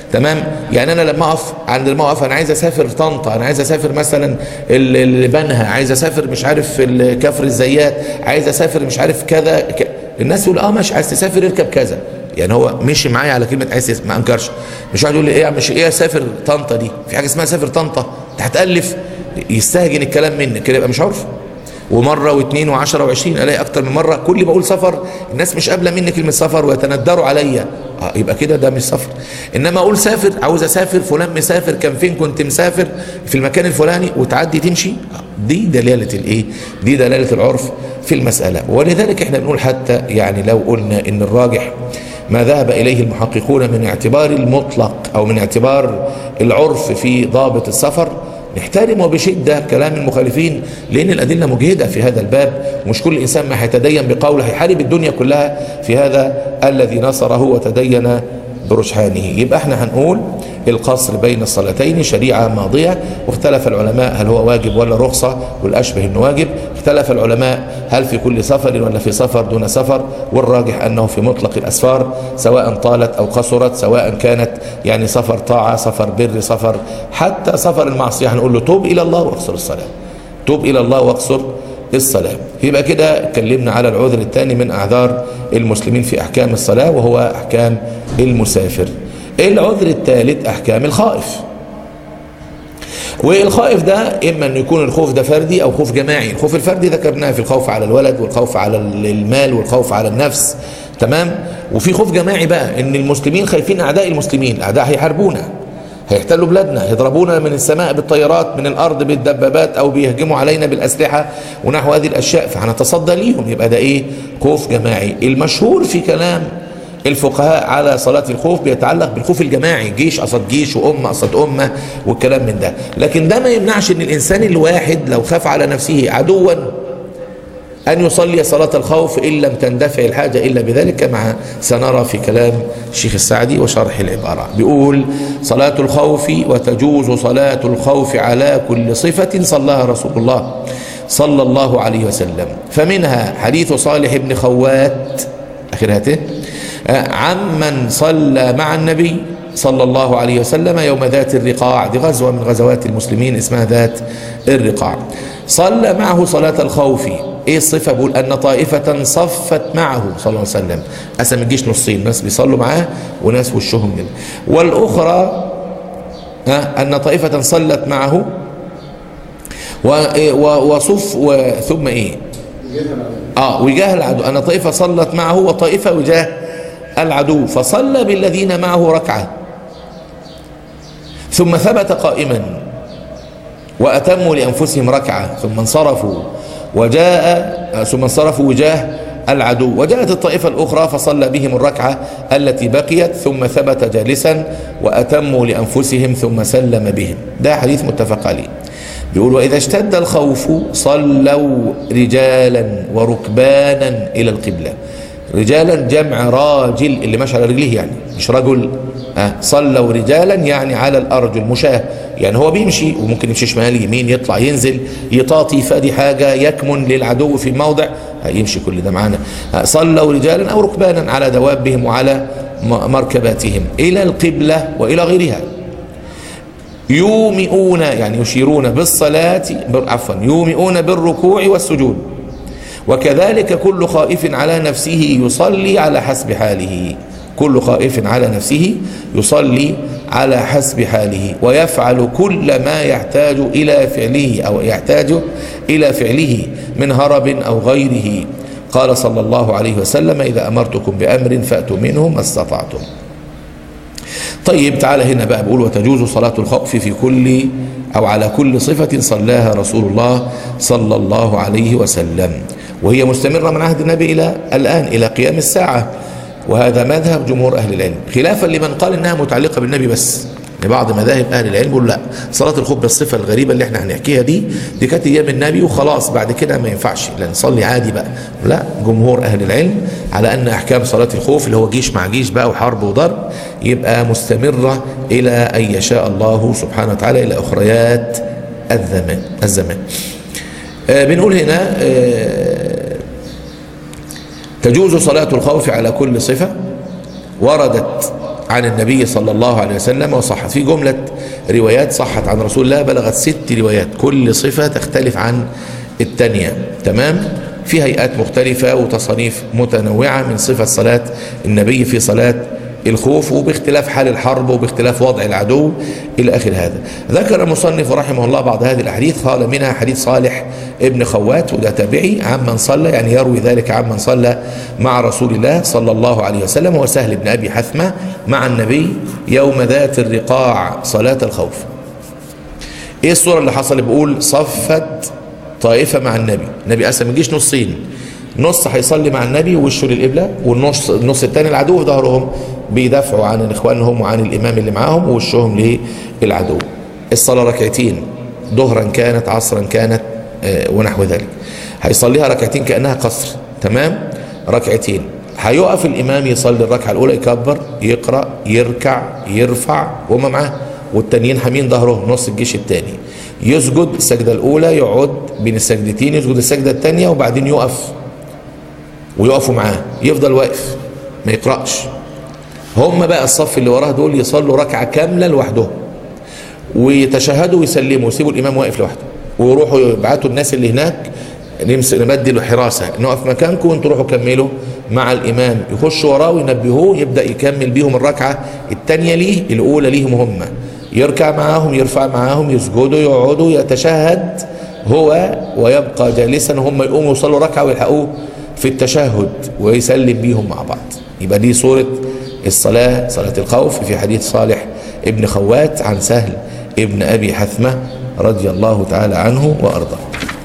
تمام يعني انا لما اقف عند الموقف انا عايز اسافر طنطا انا عايز اسافر مثلا ال- ال- بنها عايز اسافر مش عارف ال- كفر الزيات عايز اسافر مش عارف كذا ك... الناس يقول اه ماشي عايز تسافر اركب كذا يعني هو مشي معايا على كلمه عايز تس- ما انكرش مش واحد يقول لي ايه مش ايه اسافر طنطا دي في حاجه اسمها سافر طنطا انت هتالف يستهجن الكلام منك كده يبقى مش عارف ومره واثنين وعشرة وعشرين الاقي اكتر من مره كل ما اقول سفر الناس مش قابله مني كلمه سفر ويتندروا عليا اه يبقى كده ده مش سفر انما اقول سافر عاوز اسافر فلان مسافر كان فين كنت مسافر في المكان الفلاني وتعدي تمشي آه، دي دلاله الايه دي دلاله العرف في المساله ولذلك احنا بنقول حتى يعني لو قلنا ان الراجح ما ذهب اليه المحققون من اعتبار المطلق او من اعتبار العرف في ضابط السفر نحترمه بشدة كلام المخالفين لأن الأدلة مجهدة في هذا الباب ومش كل إنسان ما هيتدين بقوله هيحارب الدنيا كلها في هذا الذي نصره وتدين برجحانه يبقى احنا هنقول القصر بين الصلاتين شريعة ماضية واختلف العلماء هل هو واجب ولا رخصة والأشبه أنه واجب اختلف العلماء هل في كل سفر ولا في سفر دون سفر والراجح أنه في مطلق الأسفار سواء طالت أو قصرت سواء كانت يعني سفر طاعة سفر بر سفر حتى سفر المعصية هنقول له توب إلى الله واقصر الصلاة توب إلى الله واقصر الصلاة يبقى كده اتكلمنا على العذر الثاني من أعذار المسلمين في أحكام الصلاة وهو أحكام المسافر العذر الثالث أحكام الخائف والخائف ده إما أن يكون الخوف ده فردي أو خوف جماعي الخوف الفردي ذكرناه في الخوف على الولد والخوف على المال والخوف على النفس تمام وفي خوف جماعي بقى ان المسلمين خايفين اعداء المسلمين الاعداء هيحاربونا هيحتلوا بلادنا يضربونا من السماء بالطيارات من الارض بالدبابات او بيهجموا علينا بالاسلحه ونحو هذه الاشياء فهنتصدى ليهم يبقى ده ايه خوف جماعي المشهور في كلام الفقهاء على صلاة الخوف بيتعلق بالخوف الجماعي جيش قصد جيش وأمة قصد أمة والكلام من ده لكن ده ما يمنعش ان الإنسان الواحد لو خاف على نفسه عدوا أن يصلي صلاة الخوف إن لم تندفع الحاجة إلا بذلك كما سنرى في كلام الشيخ السعدي وشرح العبارة بيقول صلاة الخوف وتجوز صلاة الخوف على كل صفة صلاها رسول الله صلى الله عليه وسلم فمنها حديث صالح بن خوات آخرها عمن صلى مع النبي صلى الله عليه وسلم يوم ذات الرقاع دي غزوة من غزوات المسلمين اسمها ذات الرقاع صلى معه صلاة الخوف ايه الصفة بيقول ان طائفة صفت معه صلى الله عليه وسلم قسم الجيش نصين ناس بيصلوا معاه وناس وشهم كده والاخرى ها ان طائفة صلت معه وصف ثم ايه اه وجاه العدو ان طائفة صلت معه وطائفة وجاه العدو فصلى بالذين معه ركعة ثم ثبت قائما وأتموا لأنفسهم ركعة ثم انصرفوا وجاء ثم انصرفوا وجاه العدو وجاءت الطائفة الأخرى فصلى بهم الركعة التي بقيت ثم ثبت جالسا وأتموا لأنفسهم ثم سلم بهم ده حديث متفق عليه بيقول وإذا اشتد الخوف صلوا رجالا وركبانا إلى القبلة رجالا جمع راجل اللي ماشي على رجليه يعني مش رجل أه صلوا رجالا يعني على الارجل مشاه يعني هو بيمشي وممكن يمشي شمال يمين يطلع ينزل يطاطي فادي حاجه يكمن للعدو في موضع يمشي كل ده معانا أه صلوا رجالا او ركبانا على دوابهم وعلى مركباتهم الى القبله والى غيرها يومئون يعني يشيرون بالصلاه عفوا يومئون بالركوع والسجود وكذلك كل خائف على نفسه يصلي على حسب حاله كل خائف على نفسه يصلي على حسب حاله ويفعل كل ما يحتاج إلى فعله أو يحتاج إلى فعله من هرب أو غيره قال صلى الله عليه وسلم إذا أمرتكم بأمر فأتوا منه ما استطعتم طيب تعالى هنا بقى بقول وتجوز صلاة الخوف في كل أو على كل صفة صلاها رسول الله صلى الله عليه وسلم وهي مستمرة من عهد النبي إلى الآن إلى قيام الساعة وهذا مذهب جمهور أهل العلم خلافا لمن قال إنها متعلقة بالنبي بس لبعض مذاهب أهل العلم يقول لا صلاة الخوف بالصفة الغريبة اللي احنا هنحكيها دي دي كانت أيام النبي وخلاص بعد كده ما ينفعش لا نصلي عادي بقى لا جمهور أهل العلم على أن أحكام صلاة الخوف اللي هو جيش مع جيش بقى وحرب وضرب يبقى مستمرة إلى أن يشاء الله سبحانه وتعالى إلى أخريات الزمان الزمان آه بنقول هنا آه تجوز صلاة الخوف على كل صفة وردت عن النبي صلى الله عليه وسلم وصحت في جملة روايات صحت عن رسول الله بلغت ست روايات كل صفة تختلف عن التانية تمام في هيئات مختلفة وتصانيف متنوعة من صفة صلاة النبي في صلاة الخوف وباختلاف حال الحرب وباختلاف وضع العدو إلى آخر هذا ذكر المصنف رحمه الله بعض هذه الأحاديث قال منها حديث صالح ابن خوات وده تابعي عمن صلى يعني يروي ذلك عمن صلى مع رسول الله صلى الله عليه وسلم وسهل بن أبي حثمة مع النبي يوم ذات الرقاع صلاة الخوف ايه الصورة اللي حصل بيقول صفت طائفة مع النبي النبي قسم الجيش نصين نص هيصلي مع النبي ووشه للقبلة والنص النص الثاني العدو في ظهرهم بيدافعوا عن اخوانهم وعن الامام اللي معاهم ووشهم للعدو الصلاة ركعتين ظهرا كانت عصرا كانت آه ونحو ذلك هيصليها ركعتين كأنها قصر تمام ركعتين هيقف الامام يصلي الركعة الاولى يكبر يقرأ يركع يرفع وما معاه والتانيين حامين ظهرهم نص الجيش الثاني يسجد السجدة الأولى يقعد بين السجدتين يسجد السجدة الثانية وبعدين يقف ويقفوا معاه يفضل واقف ما يقرأش هم بقى الصف اللي وراه دول يصلوا ركعة كاملة لوحدهم ويتشهدوا ويسلموا ويسيبوا الإمام واقف لوحده ويروحوا يبعتوا الناس اللي هناك نمد له حراسة نقف مكانكم وانتوا روحوا كملوا مع الإمام يخشوا وراه وينبهوه يبدأ يكمل بيهم الركعة الثانية ليه الأولى ليهم هم يركع معاهم يرفع معاهم يسجدوا يقعدوا يتشهد هو ويبقى جالسا هم يقوموا يصلوا ركعة ويلحقوه في التشهد ويسلم بيهم مع بعض يبقى دي صورة الصلاة صلاة الخوف في حديث صالح ابن خوات عن سهل ابن أبي حثمة رضي الله تعالى عنه وأرضاه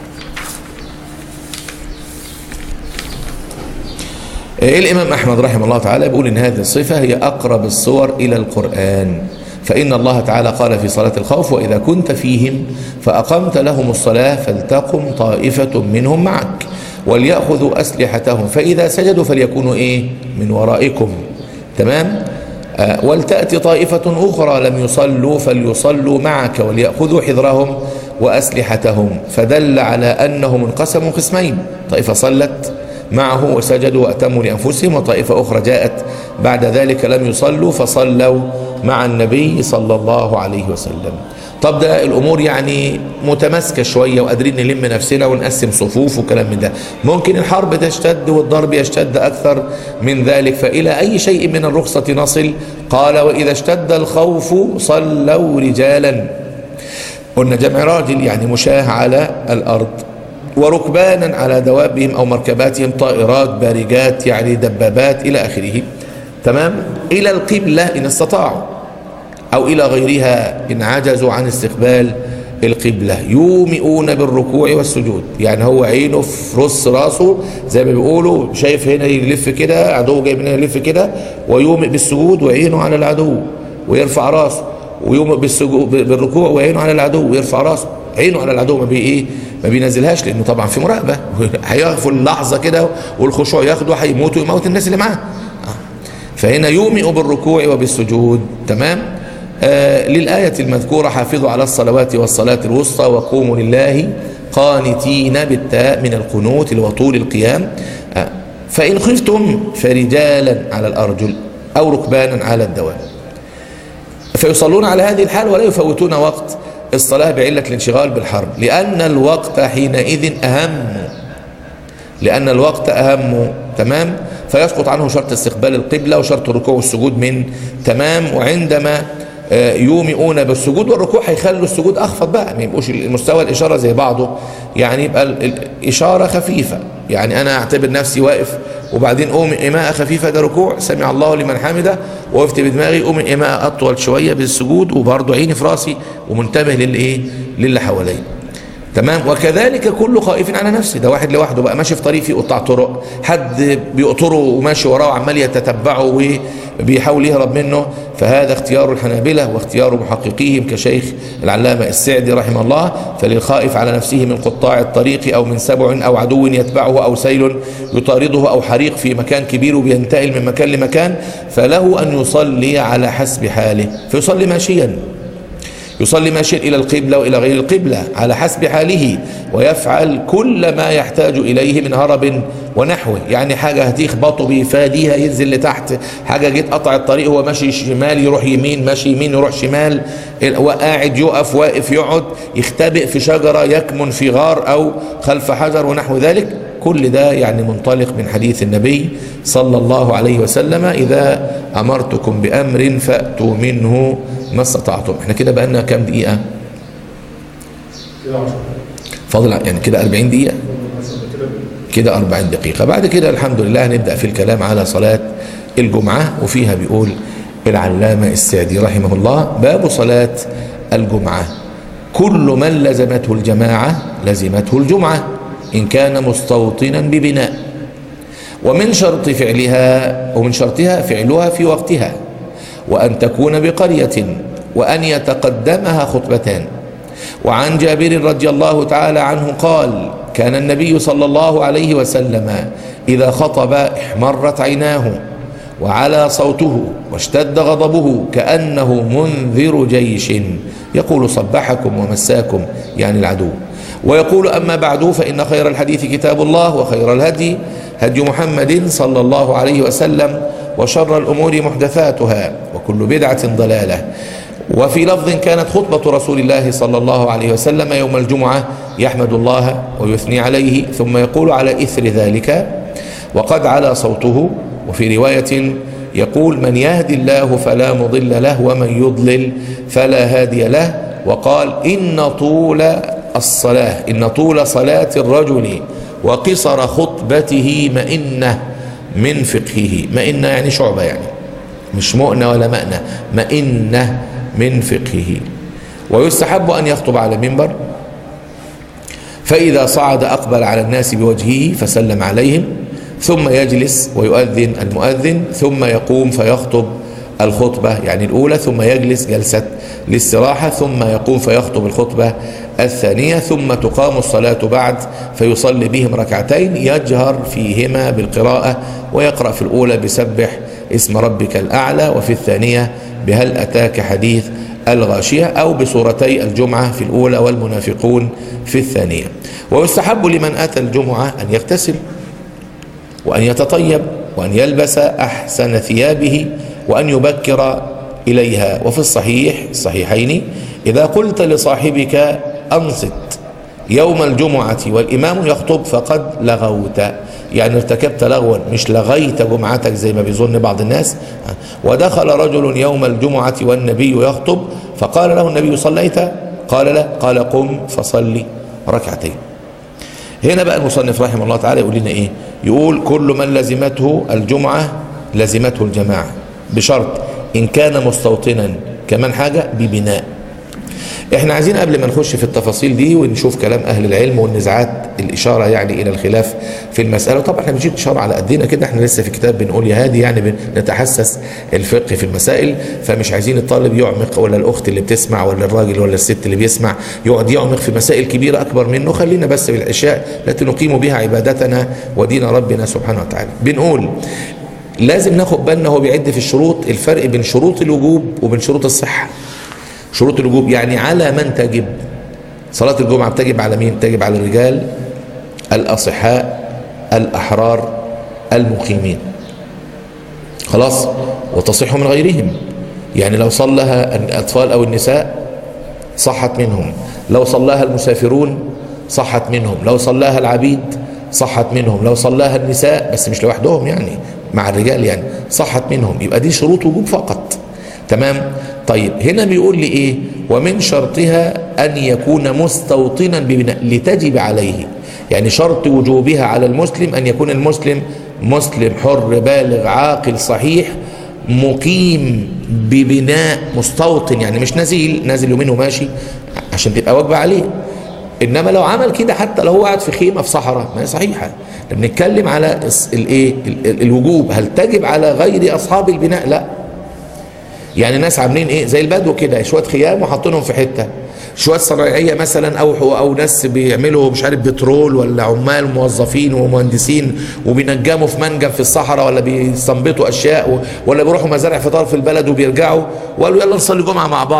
الإمام أحمد رحمه الله تعالى بيقول إن هذه الصفة هي أقرب الصور إلى القرآن فإن الله تعالى قال في صلاة الخوف وإذا كنت فيهم فأقمت لهم الصلاة فلتقم طائفة منهم معك وليأخذوا أسلحتهم فإذا سجدوا فليكونوا إيه من ورائكم تمام آه ولتأتي طائفة أخرى لم يصلوا فليصلوا معك وليأخذوا حذرهم وأسلحتهم فدل على أنهم انقسموا قسمين طائفة صلت معه وسجدوا وأتموا لأنفسهم وطائفة أخرى جاءت بعد ذلك لم يصلوا فصلوا مع النبي صلى الله عليه وسلم طب ده الامور يعني متماسكه شويه وقادرين نلم نفسنا ونقسم صفوف وكلام من ده ممكن الحرب تشتد والضرب يشتد اكثر من ذلك فالى اي شيء من الرخصه نصل قال واذا اشتد الخوف صلوا رجالا قلنا جمع راجل يعني مشاه على الارض وركبانا على دوابهم او مركباتهم طائرات بارجات يعني دبابات الى اخره تمام الى القبله ان استطاعوا أو إلى غيرها إن عجزوا عن استقبال القبلة يومئون بالركوع والسجود يعني هو عينه في رص راسه زي ما بيقولوا شايف هنا يلف كده عدو جاي من هنا يلف كده ويومئ بالسجود وعينه على العدو ويرفع راسه ويومئ بالسجود بالركوع وعينه على العدو ويرفع راسه عينه على العدو ما بي ايه ما بينزلهاش لانه طبعا في مراقبه هيغفل لحظه كده والخشوع ياخده هيموت ويموت الناس اللي معاه فهنا يومئ بالركوع وبالسجود تمام آه للآية المذكورة حافظوا على الصلوات والصلاة الوسطى وقوموا لله قانتين بالتاء من القنوت وطول القيام آه فإن خفتم فرجالا على الأرجل أو ركبانا على الدوام فيصلون على هذه الحال ولا يفوتون وقت الصلاة بعلة الانشغال بالحرب لأن الوقت حينئذ أهم لأن الوقت أهم تمام فيسقط عنه شرط استقبال القبلة وشرط الركوع والسجود من تمام وعندما يومئون بالسجود والركوع هيخلوا السجود اخفض بقى ما يبقوش المستوى الاشاره زي بعضه يعني يبقى الاشاره خفيفه يعني انا اعتبر نفسي واقف وبعدين قوم ايماء خفيفه ده ركوع سمع الله لمن حمده وقفت بدماغي قوم ايماء اطول شويه بالسجود وبرضه عيني في راسي ومنتبه للايه للي حواليا تمام وكذلك كل خائف على نفسه ده واحد لوحده بقى ماشي في طريق فيه قطاع طرق حد بيقطره وماشي وراه وعمال يتتبعه وبيحاول يهرب منه فهذا اختيار الحنابلة واختيار محققيهم كشيخ العلامة السعدي رحمه الله فللخائف على نفسه من قطاع الطريق أو من سبع أو عدو يتبعه أو سيل يطارده أو حريق في مكان كبير وبينتقل من مكان لمكان فله أن يصلي على حسب حاله فيصلي ماشيا يصلي ماشيا إلى القبلة وإلى غير القبلة على حسب حاله ويفعل كل ما يحتاج إليه من هرب ونحوه يعني حاجة هتخبطه بيفاديها ينزل لتحت حاجة جيت قطع الطريق هو ماشي شمال يروح يمين ماشي يمين يروح شمال وقاعد يقف واقف يقعد يختبئ في شجرة يكمن في غار أو خلف حجر ونحو ذلك كل ده يعني منطلق من حديث النبي صلى الله عليه وسلم إذا أمرتكم بأمر فأتوا منه ما استطعتم احنا كده بقى لنا كام دقيقة فاضل يعني كده 40 دقيقة كده 40 دقيقة بعد كده الحمد لله نبدأ في الكلام على صلاة الجمعة وفيها بيقول العلامة السعدي رحمه الله باب صلاة الجمعة كل من لزمته الجماعة لزمته الجمعة إن كان مستوطنا ببناء ومن شرط فعلها ومن شرطها فعلها في وقتها وأن تكون بقرية وأن يتقدمها خطبتان وعن جابر رضي الله تعالى عنه قال كان النبي صلى الله عليه وسلم إذا خطب احمرت عيناه وعلى صوته واشتد غضبه كأنه منذر جيش يقول صبحكم ومساكم يعني العدو ويقول أما بعد فإن خير الحديث كتاب الله وخير الهدي هدي محمد صلى الله عليه وسلم وشر الأمور محدثاتها وكل بدعة ضلالة وفي لفظ كانت خطبة رسول الله صلى الله عليه وسلم يوم الجمعة يحمد الله ويثني عليه ثم يقول على إثر ذلك وقد على صوته وفي رواية يقول من يهدي الله فلا مضل له ومن يضلل فلا هادي له وقال إن طول الصلاة إن طول صلاة الرجل وقصر خطبته مئنة من فقهه مئنة يعني شعبة يعني مش مؤنة ولا مأنة مئنة من فقهه ويستحب أن يخطب على المنبر فإذا صعد أقبل على الناس بوجهه فسلم عليهم ثم يجلس ويؤذن المؤذن ثم يقوم فيخطب الخطبة يعني الأولى ثم يجلس جلسة الاستراحة ثم يقوم فيخطب الخطبة الثانية ثم تقام الصلاة بعد فيصلي بهم ركعتين يجهر فيهما بالقراءة ويقرأ في الأولى بسبح اسم ربك الأعلى وفي الثانية بهل أتاك حديث الغاشية أو بسورتي الجمعة في الأولى والمنافقون في الثانية ويستحب لمن أتى الجمعة أن يغتسل وأن يتطيب وأن يلبس أحسن ثيابه وأن يبكر إليها وفي الصحيح الصحيحين إذا قلت لصاحبك أنصت يوم الجمعة والإمام يخطب فقد لغوت يعني ارتكبت لغوا مش لغيت جمعتك زي ما بيظن بعض الناس ودخل رجل يوم الجمعة والنبي يخطب فقال له النبي صليت قال لا قال قم فصلي ركعتين هنا بقى المصنف رحمه الله تعالى يقول لنا ايه يقول كل من لزمته الجمعة لزمته الجماعة بشرط إن كان مستوطنا كمان حاجة ببناء احنا عايزين قبل ما نخش في التفاصيل دي ونشوف كلام اهل العلم والنزاعات الاشاره يعني الى الخلاف في المساله طبعا احنا بنجيب اشاره على قدنا كده احنا لسه في كتاب بنقول يا هادي يعني بنتحسس الفقه في المسائل فمش عايزين الطالب يعمق ولا الاخت اللي بتسمع ولا الراجل ولا الست اللي بيسمع يقعد يعمق في مسائل كبيره اكبر منه خلينا بس بالاشياء التي نقيم بها عبادتنا ودين ربنا سبحانه وتعالى بنقول لازم ناخد بالنا هو بيعد في الشروط الفرق بين شروط الوجوب وبين شروط الصحه شروط الوجوب يعني على من تجب صلاة الجمعة بتجب على مين تجب على الرجال الأصحاء الأحرار المقيمين خلاص وتصح من غيرهم يعني لو صلها الأطفال أو النساء صحت منهم لو صلاها المسافرون صحت منهم لو صلاها العبيد صحت منهم لو صلاها النساء بس مش لوحدهم يعني مع الرجال يعني صحت منهم يبقى دي شروط وجوب فقط تمام طيب هنا بيقول لي ايه ومن شرطها ان يكون مستوطنا ببناء لتجب عليه يعني شرط وجوبها على المسلم ان يكون المسلم مسلم حر بالغ عاقل صحيح مقيم ببناء مستوطن يعني مش نزيل نازل يومين وماشي عشان تبقى واجبه عليه انما لو عمل كده حتى لو هو قاعد في خيمه في صحراء ما هي صحيحه بنتكلم على الايه الوجوب هل تجب على غير اصحاب البناء لا يعني ناس عاملين ايه زي البدو كده شويه خيام وحاطينهم في حته شويه صنايعيه مثلا او او ناس بيعملوا مش عارف بترول ولا عمال موظفين ومهندسين وبينجموا في منجم في الصحراء ولا بيستنبطوا اشياء ولا بيروحوا مزارع في طرف البلد وبيرجعوا وقالوا يلا نصلي جمعه مع بعض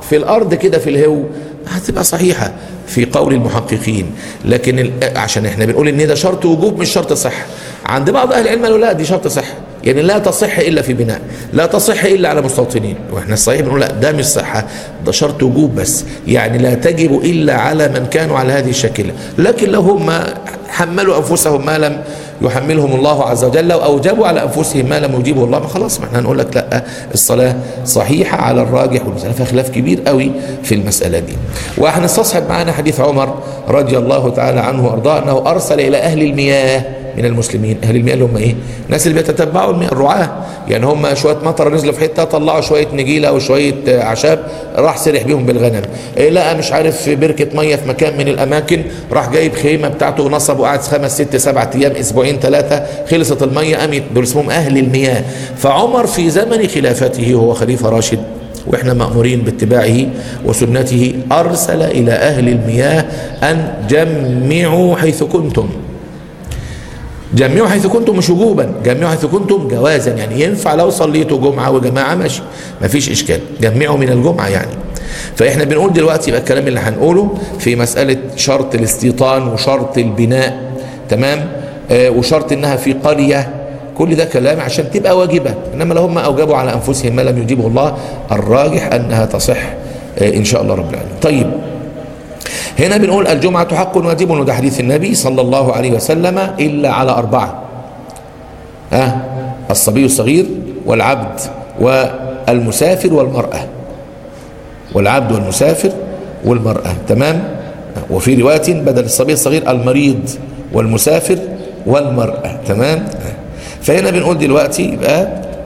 في الارض كده في الهو هتبقى صحيحه في قول المحققين لكن ال- عشان احنا بنقول ان ده شرط وجوب مش شرط صحه عند بعض اهل العلم قالوا لا دي شرط صحه يعني لا تصح الا في بناء لا تصح الا على مستوطنين واحنا الصحيح بنقول لا ده مش صحه ده شرط وجوب بس يعني لا تجب الا على من كانوا على هذه الشكله لكن لو هم حملوا انفسهم ما لم يحملهم الله عز وجل واوجبوا على انفسهم ما لم يجيبه الله ما خلاص ما احنا هنقول لك لا الصلاه صحيحه على الراجح والمساله فيها خلاف كبير قوي في المساله دي وهنستصحب معنا حديث عمر رضي الله تعالى عنه وارضاه انه ارسل الى اهل المياه من المسلمين اهل المياه اللي هم ايه الناس اللي بيتتبعوا المياه الرعاه يعني هم شويه مطر نزلوا في حته طلعوا شويه نجيله او شويه آه، اعشاب راح سرح بيهم بالغنم إيه لقى مش عارف في بركه ميه في مكان من الاماكن راح جايب خيمه بتاعته ونصب وقعد خمس ست سبع ايام اسبوعين ثلاثه خلصت الميه قامت دول اسمهم اهل المياه فعمر في زمن خلافته وهو خليفه راشد واحنا مامورين باتباعه وسنته ارسل الى اهل المياه ان جمعوا حيث كنتم جمعوا حيث كنتم مش وجوبا جمعوا حيث كنتم جوازا يعني ينفع لو صليتوا جمعة وجماعة ماشي مفيش إشكال جمعوا من الجمعة يعني فإحنا بنقول دلوقتي يبقى الكلام اللي هنقوله في مسألة شرط الاستيطان وشرط البناء تمام آه وشرط إنها في قرية كل ده كلام عشان تبقى واجبة إنما لو هم أوجبوا على أنفسهم ما لم يجيبه الله الراجح أنها تصح آه إن شاء الله رب العالمين طيب هنا بنقول الجمعة حق واجب وده حديث النبي صلى الله عليه وسلم إلا على أربعة ها الصبي الصغير والعبد والمسافر والمرأة والعبد والمسافر والمرأة تمام وفي رواية بدل الصبي الصغير المريض والمسافر والمرأة تمام فهنا بنقول دلوقتي يبقى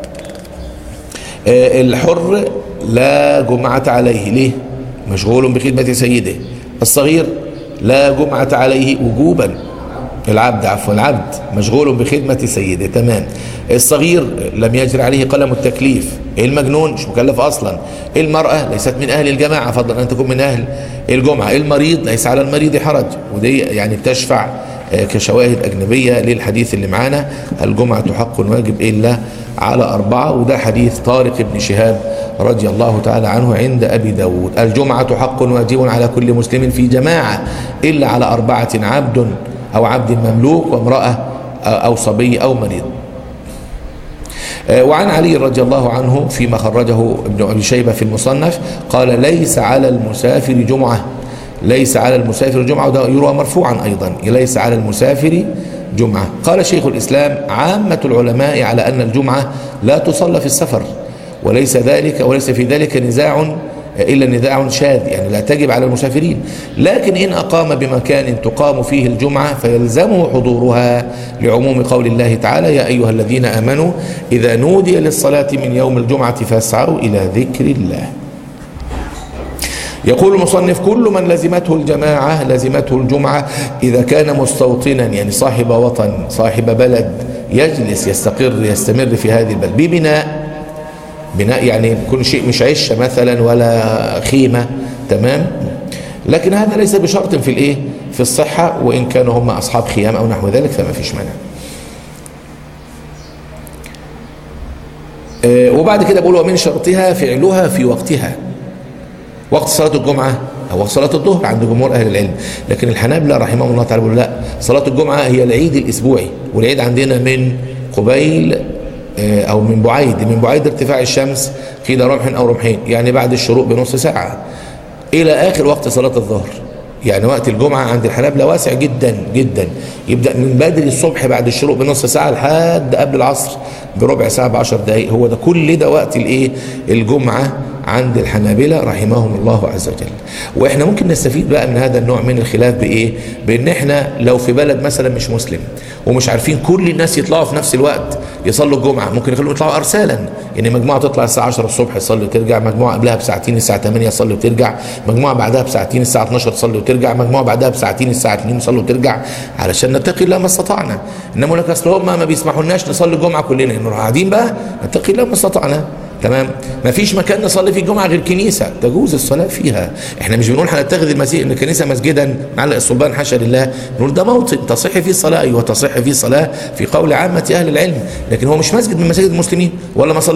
آه، الحر لا جمعة عليه ليه مشغول بخدمة سيده الصغير لا جمعة عليه وجوبا العبد عفوا العبد مشغول بخدمة سيده تمام الصغير لم يجري عليه قلم التكليف المجنون مش مكلف أصلا المرأة ليست من أهل الجماعة فضلا أن تكون من أهل الجمعة المريض ليس على المريض حرج ودي يعني بتشفع آه، كشواهد أجنبية للحديث اللي معانا الجمعة حق واجب إلا على أربعة وده حديث طارق بن شهاب رضي الله تعالى عنه عند أبي داود الجمعة حق واجب على كل مسلم في جماعة إلا على أربعة عبد أو عبد مملوك وامرأة أو صبي أو مريض آه، وعن علي رضي الله عنه فيما خرجه ابن أبي شيبة في المصنف قال ليس على المسافر جمعة ليس على المسافر جمعة وده يروى مرفوعا أيضا ليس على المسافر جمعة قال شيخ الإسلام عامة العلماء على أن الجمعة لا تصلى في السفر وليس ذلك وليس في ذلك نزاع إلا نزاع شاذ يعني لا تجب على المسافرين لكن إن أقام بمكان تقام فيه الجمعة فيلزمه حضورها لعموم قول الله تعالى يا أيها الذين آمنوا إذا نودي للصلاة من يوم الجمعة فاسعوا إلى ذكر الله يقول المصنف كل من لزمته الجماعة لزمته الجمعة إذا كان مستوطنا يعني صاحب وطن صاحب بلد يجلس يستقر يستمر في هذه البلد ببناء بناء يعني يكون شيء مش عشه مثلا ولا خيمه تمام لكن هذا ليس بشرط في الايه في الصحه وان كانوا هم اصحاب خيام او نحو ذلك فما فيش مانع آه، وبعد كده بقول ومن شرطها فعلها في وقتها وقت صلاة الجمعة أو وقت صلاة الظهر عند جمهور أهل العلم لكن الحنابلة رحمهم الله تعالى بيقولوا لا صلاة الجمعة هي العيد الأسبوعي والعيد عندنا من قبيل آه، أو من بعيد من بعيد ارتفاع الشمس قيل رمح أو رمحين يعني بعد الشروق بنص ساعة إلى آخر وقت صلاة الظهر يعني وقت الجمعة عند الحنابلة واسع جدا جدا يبدأ من بدري الصبح بعد الشروق بنص ساعة لحد قبل العصر بربع ساعة بعشر دقايق هو ده كل ده وقت الايه الجمعة عند الحنابلة رحمهم الله عز وجل واحنا ممكن نستفيد بقى من هذا النوع من الخلاف بايه بان احنا لو في بلد مثلا مش مسلم ومش عارفين كل الناس يطلعوا في نفس الوقت يصلوا الجمعة ممكن يخلوهم يطلعوا ارسالا يعني مجموعة تطلع الساعة 10 الصبح تصلي وترجع مجموعة قبلها بساعتين الساعة 8 تصلي وترجع مجموعة بعدها بساعتين الساعة 12 تصلي وترجع مجموعة بعدها بساعتين الساعة 2 تصلي وترجع علشان نتقي الله ما استطعنا انما يقول لك اصل هم ما بيسمحوا لناش نصلي الجمعة كلنا نروح قاعدين بقى نتقي الله ما استطعنا تمام ما فيش مكان نصلي فيه الجمعه غير كنيسه تجوز الصلاه فيها احنا مش بنقول هنتخذ المسيح ان الكنيسه مسجدا معلق الصلبان حاشا لله نقول ده موطن تصح فيه الصلاه ايوه تصح فيه الصلاه في قول عامه اهل العلم لكن هو مش مسجد من مساجد المسلمين ولا ما صليش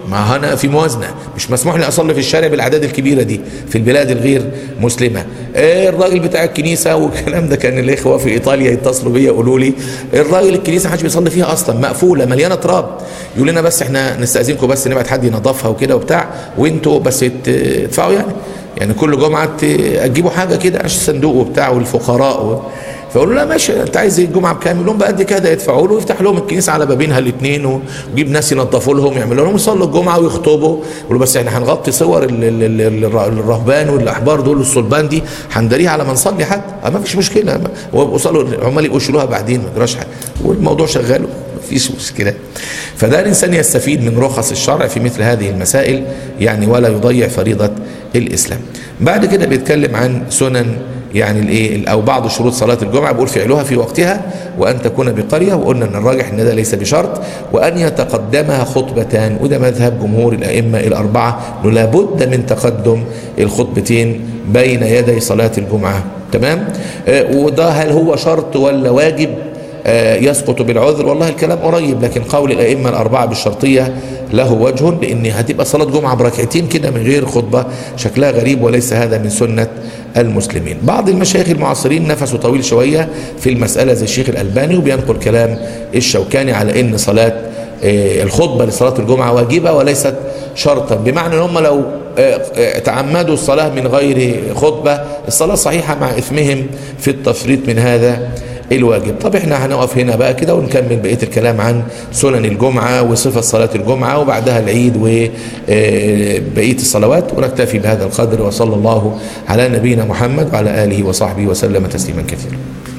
ما هنا في موازنه مش مسموح لي اصلي في الشارع بالاعداد الكبيره دي في البلاد الغير مسلمه إيه الراجل بتاع الكنيسه والكلام ده كان الاخوه في ايطاليا يتصلوا بيا يقولوا لي الراجل الكنيسه ما حدش بيصلي فيها اصلا مقفوله مليانه تراب يقول لنا بس احنا نستاذنكم بس نبعت حد ينظفها وكده وبتاع وانتوا بس تدفعوا يعني يعني كل جمعه تجيبوا حاجه كده عشان الصندوق وبتاع والفقراء و... فيقول له لا ماشي انت عايز الجمعه بكام؟ يقول لهم بقد كده يدفعوا له ويفتح لهم الكنيسه على بابينها الاثنين ويجيب ناس ينظفوا لهم يعملوا لهم يصلوا الجمعه ويخطبوا يقولوا بس احنا هنغطي صور ال- ال- ال- ال- الرهبان والاحبار دول والصلبان دي هنداريها على ما نصلي حتى ما فيش مشكله هو وصلوا عمال يبقوا يشيلوها بعدين ما جراش حاجه والموضوع شغال مفيش مشكله فده الانسان يستفيد من رخص الشرع في مثل هذه المسائل يعني ولا يضيع فريضه الاسلام بعد كده بيتكلم عن سنن يعني الايه او بعض شروط صلاه الجمعه بيقول فعلها في وقتها وان تكون بقريه وقلنا ان الراجح ان ده ليس بشرط وان يتقدمها خطبتان وده مذهب جمهور الائمه الاربعه انه لابد من تقدم الخطبتين بين يدي صلاه الجمعه تمام آه وده هل هو شرط ولا واجب آه يسقط بالعذر والله الكلام قريب لكن قول الائمه الاربعه بالشرطيه له وجه لان هتبقى صلاه جمعه بركعتين كده من غير خطبه شكلها غريب وليس هذا من سنه المسلمين بعض المشايخ المعاصرين نفسه طويل شويه في المساله زي الشيخ الالباني وبينقل كلام الشوكاني على ان صلاه آه الخطبه لصلاه الجمعه واجبه وليست شرطا بمعنى ان هم لو آه تعمدوا الصلاه من غير خطبه الصلاه صحيحه مع اثمهم في التفريط من هذا الواجب طب احنا هنقف هنا بقى كده ونكمل بقيه الكلام عن سنن الجمعه وصفه صلاه الجمعه وبعدها العيد وبقيه الصلوات ونكتفي بهذا القدر وصلى الله على نبينا محمد وعلى اله وصحبه وسلم تسليما كثيرا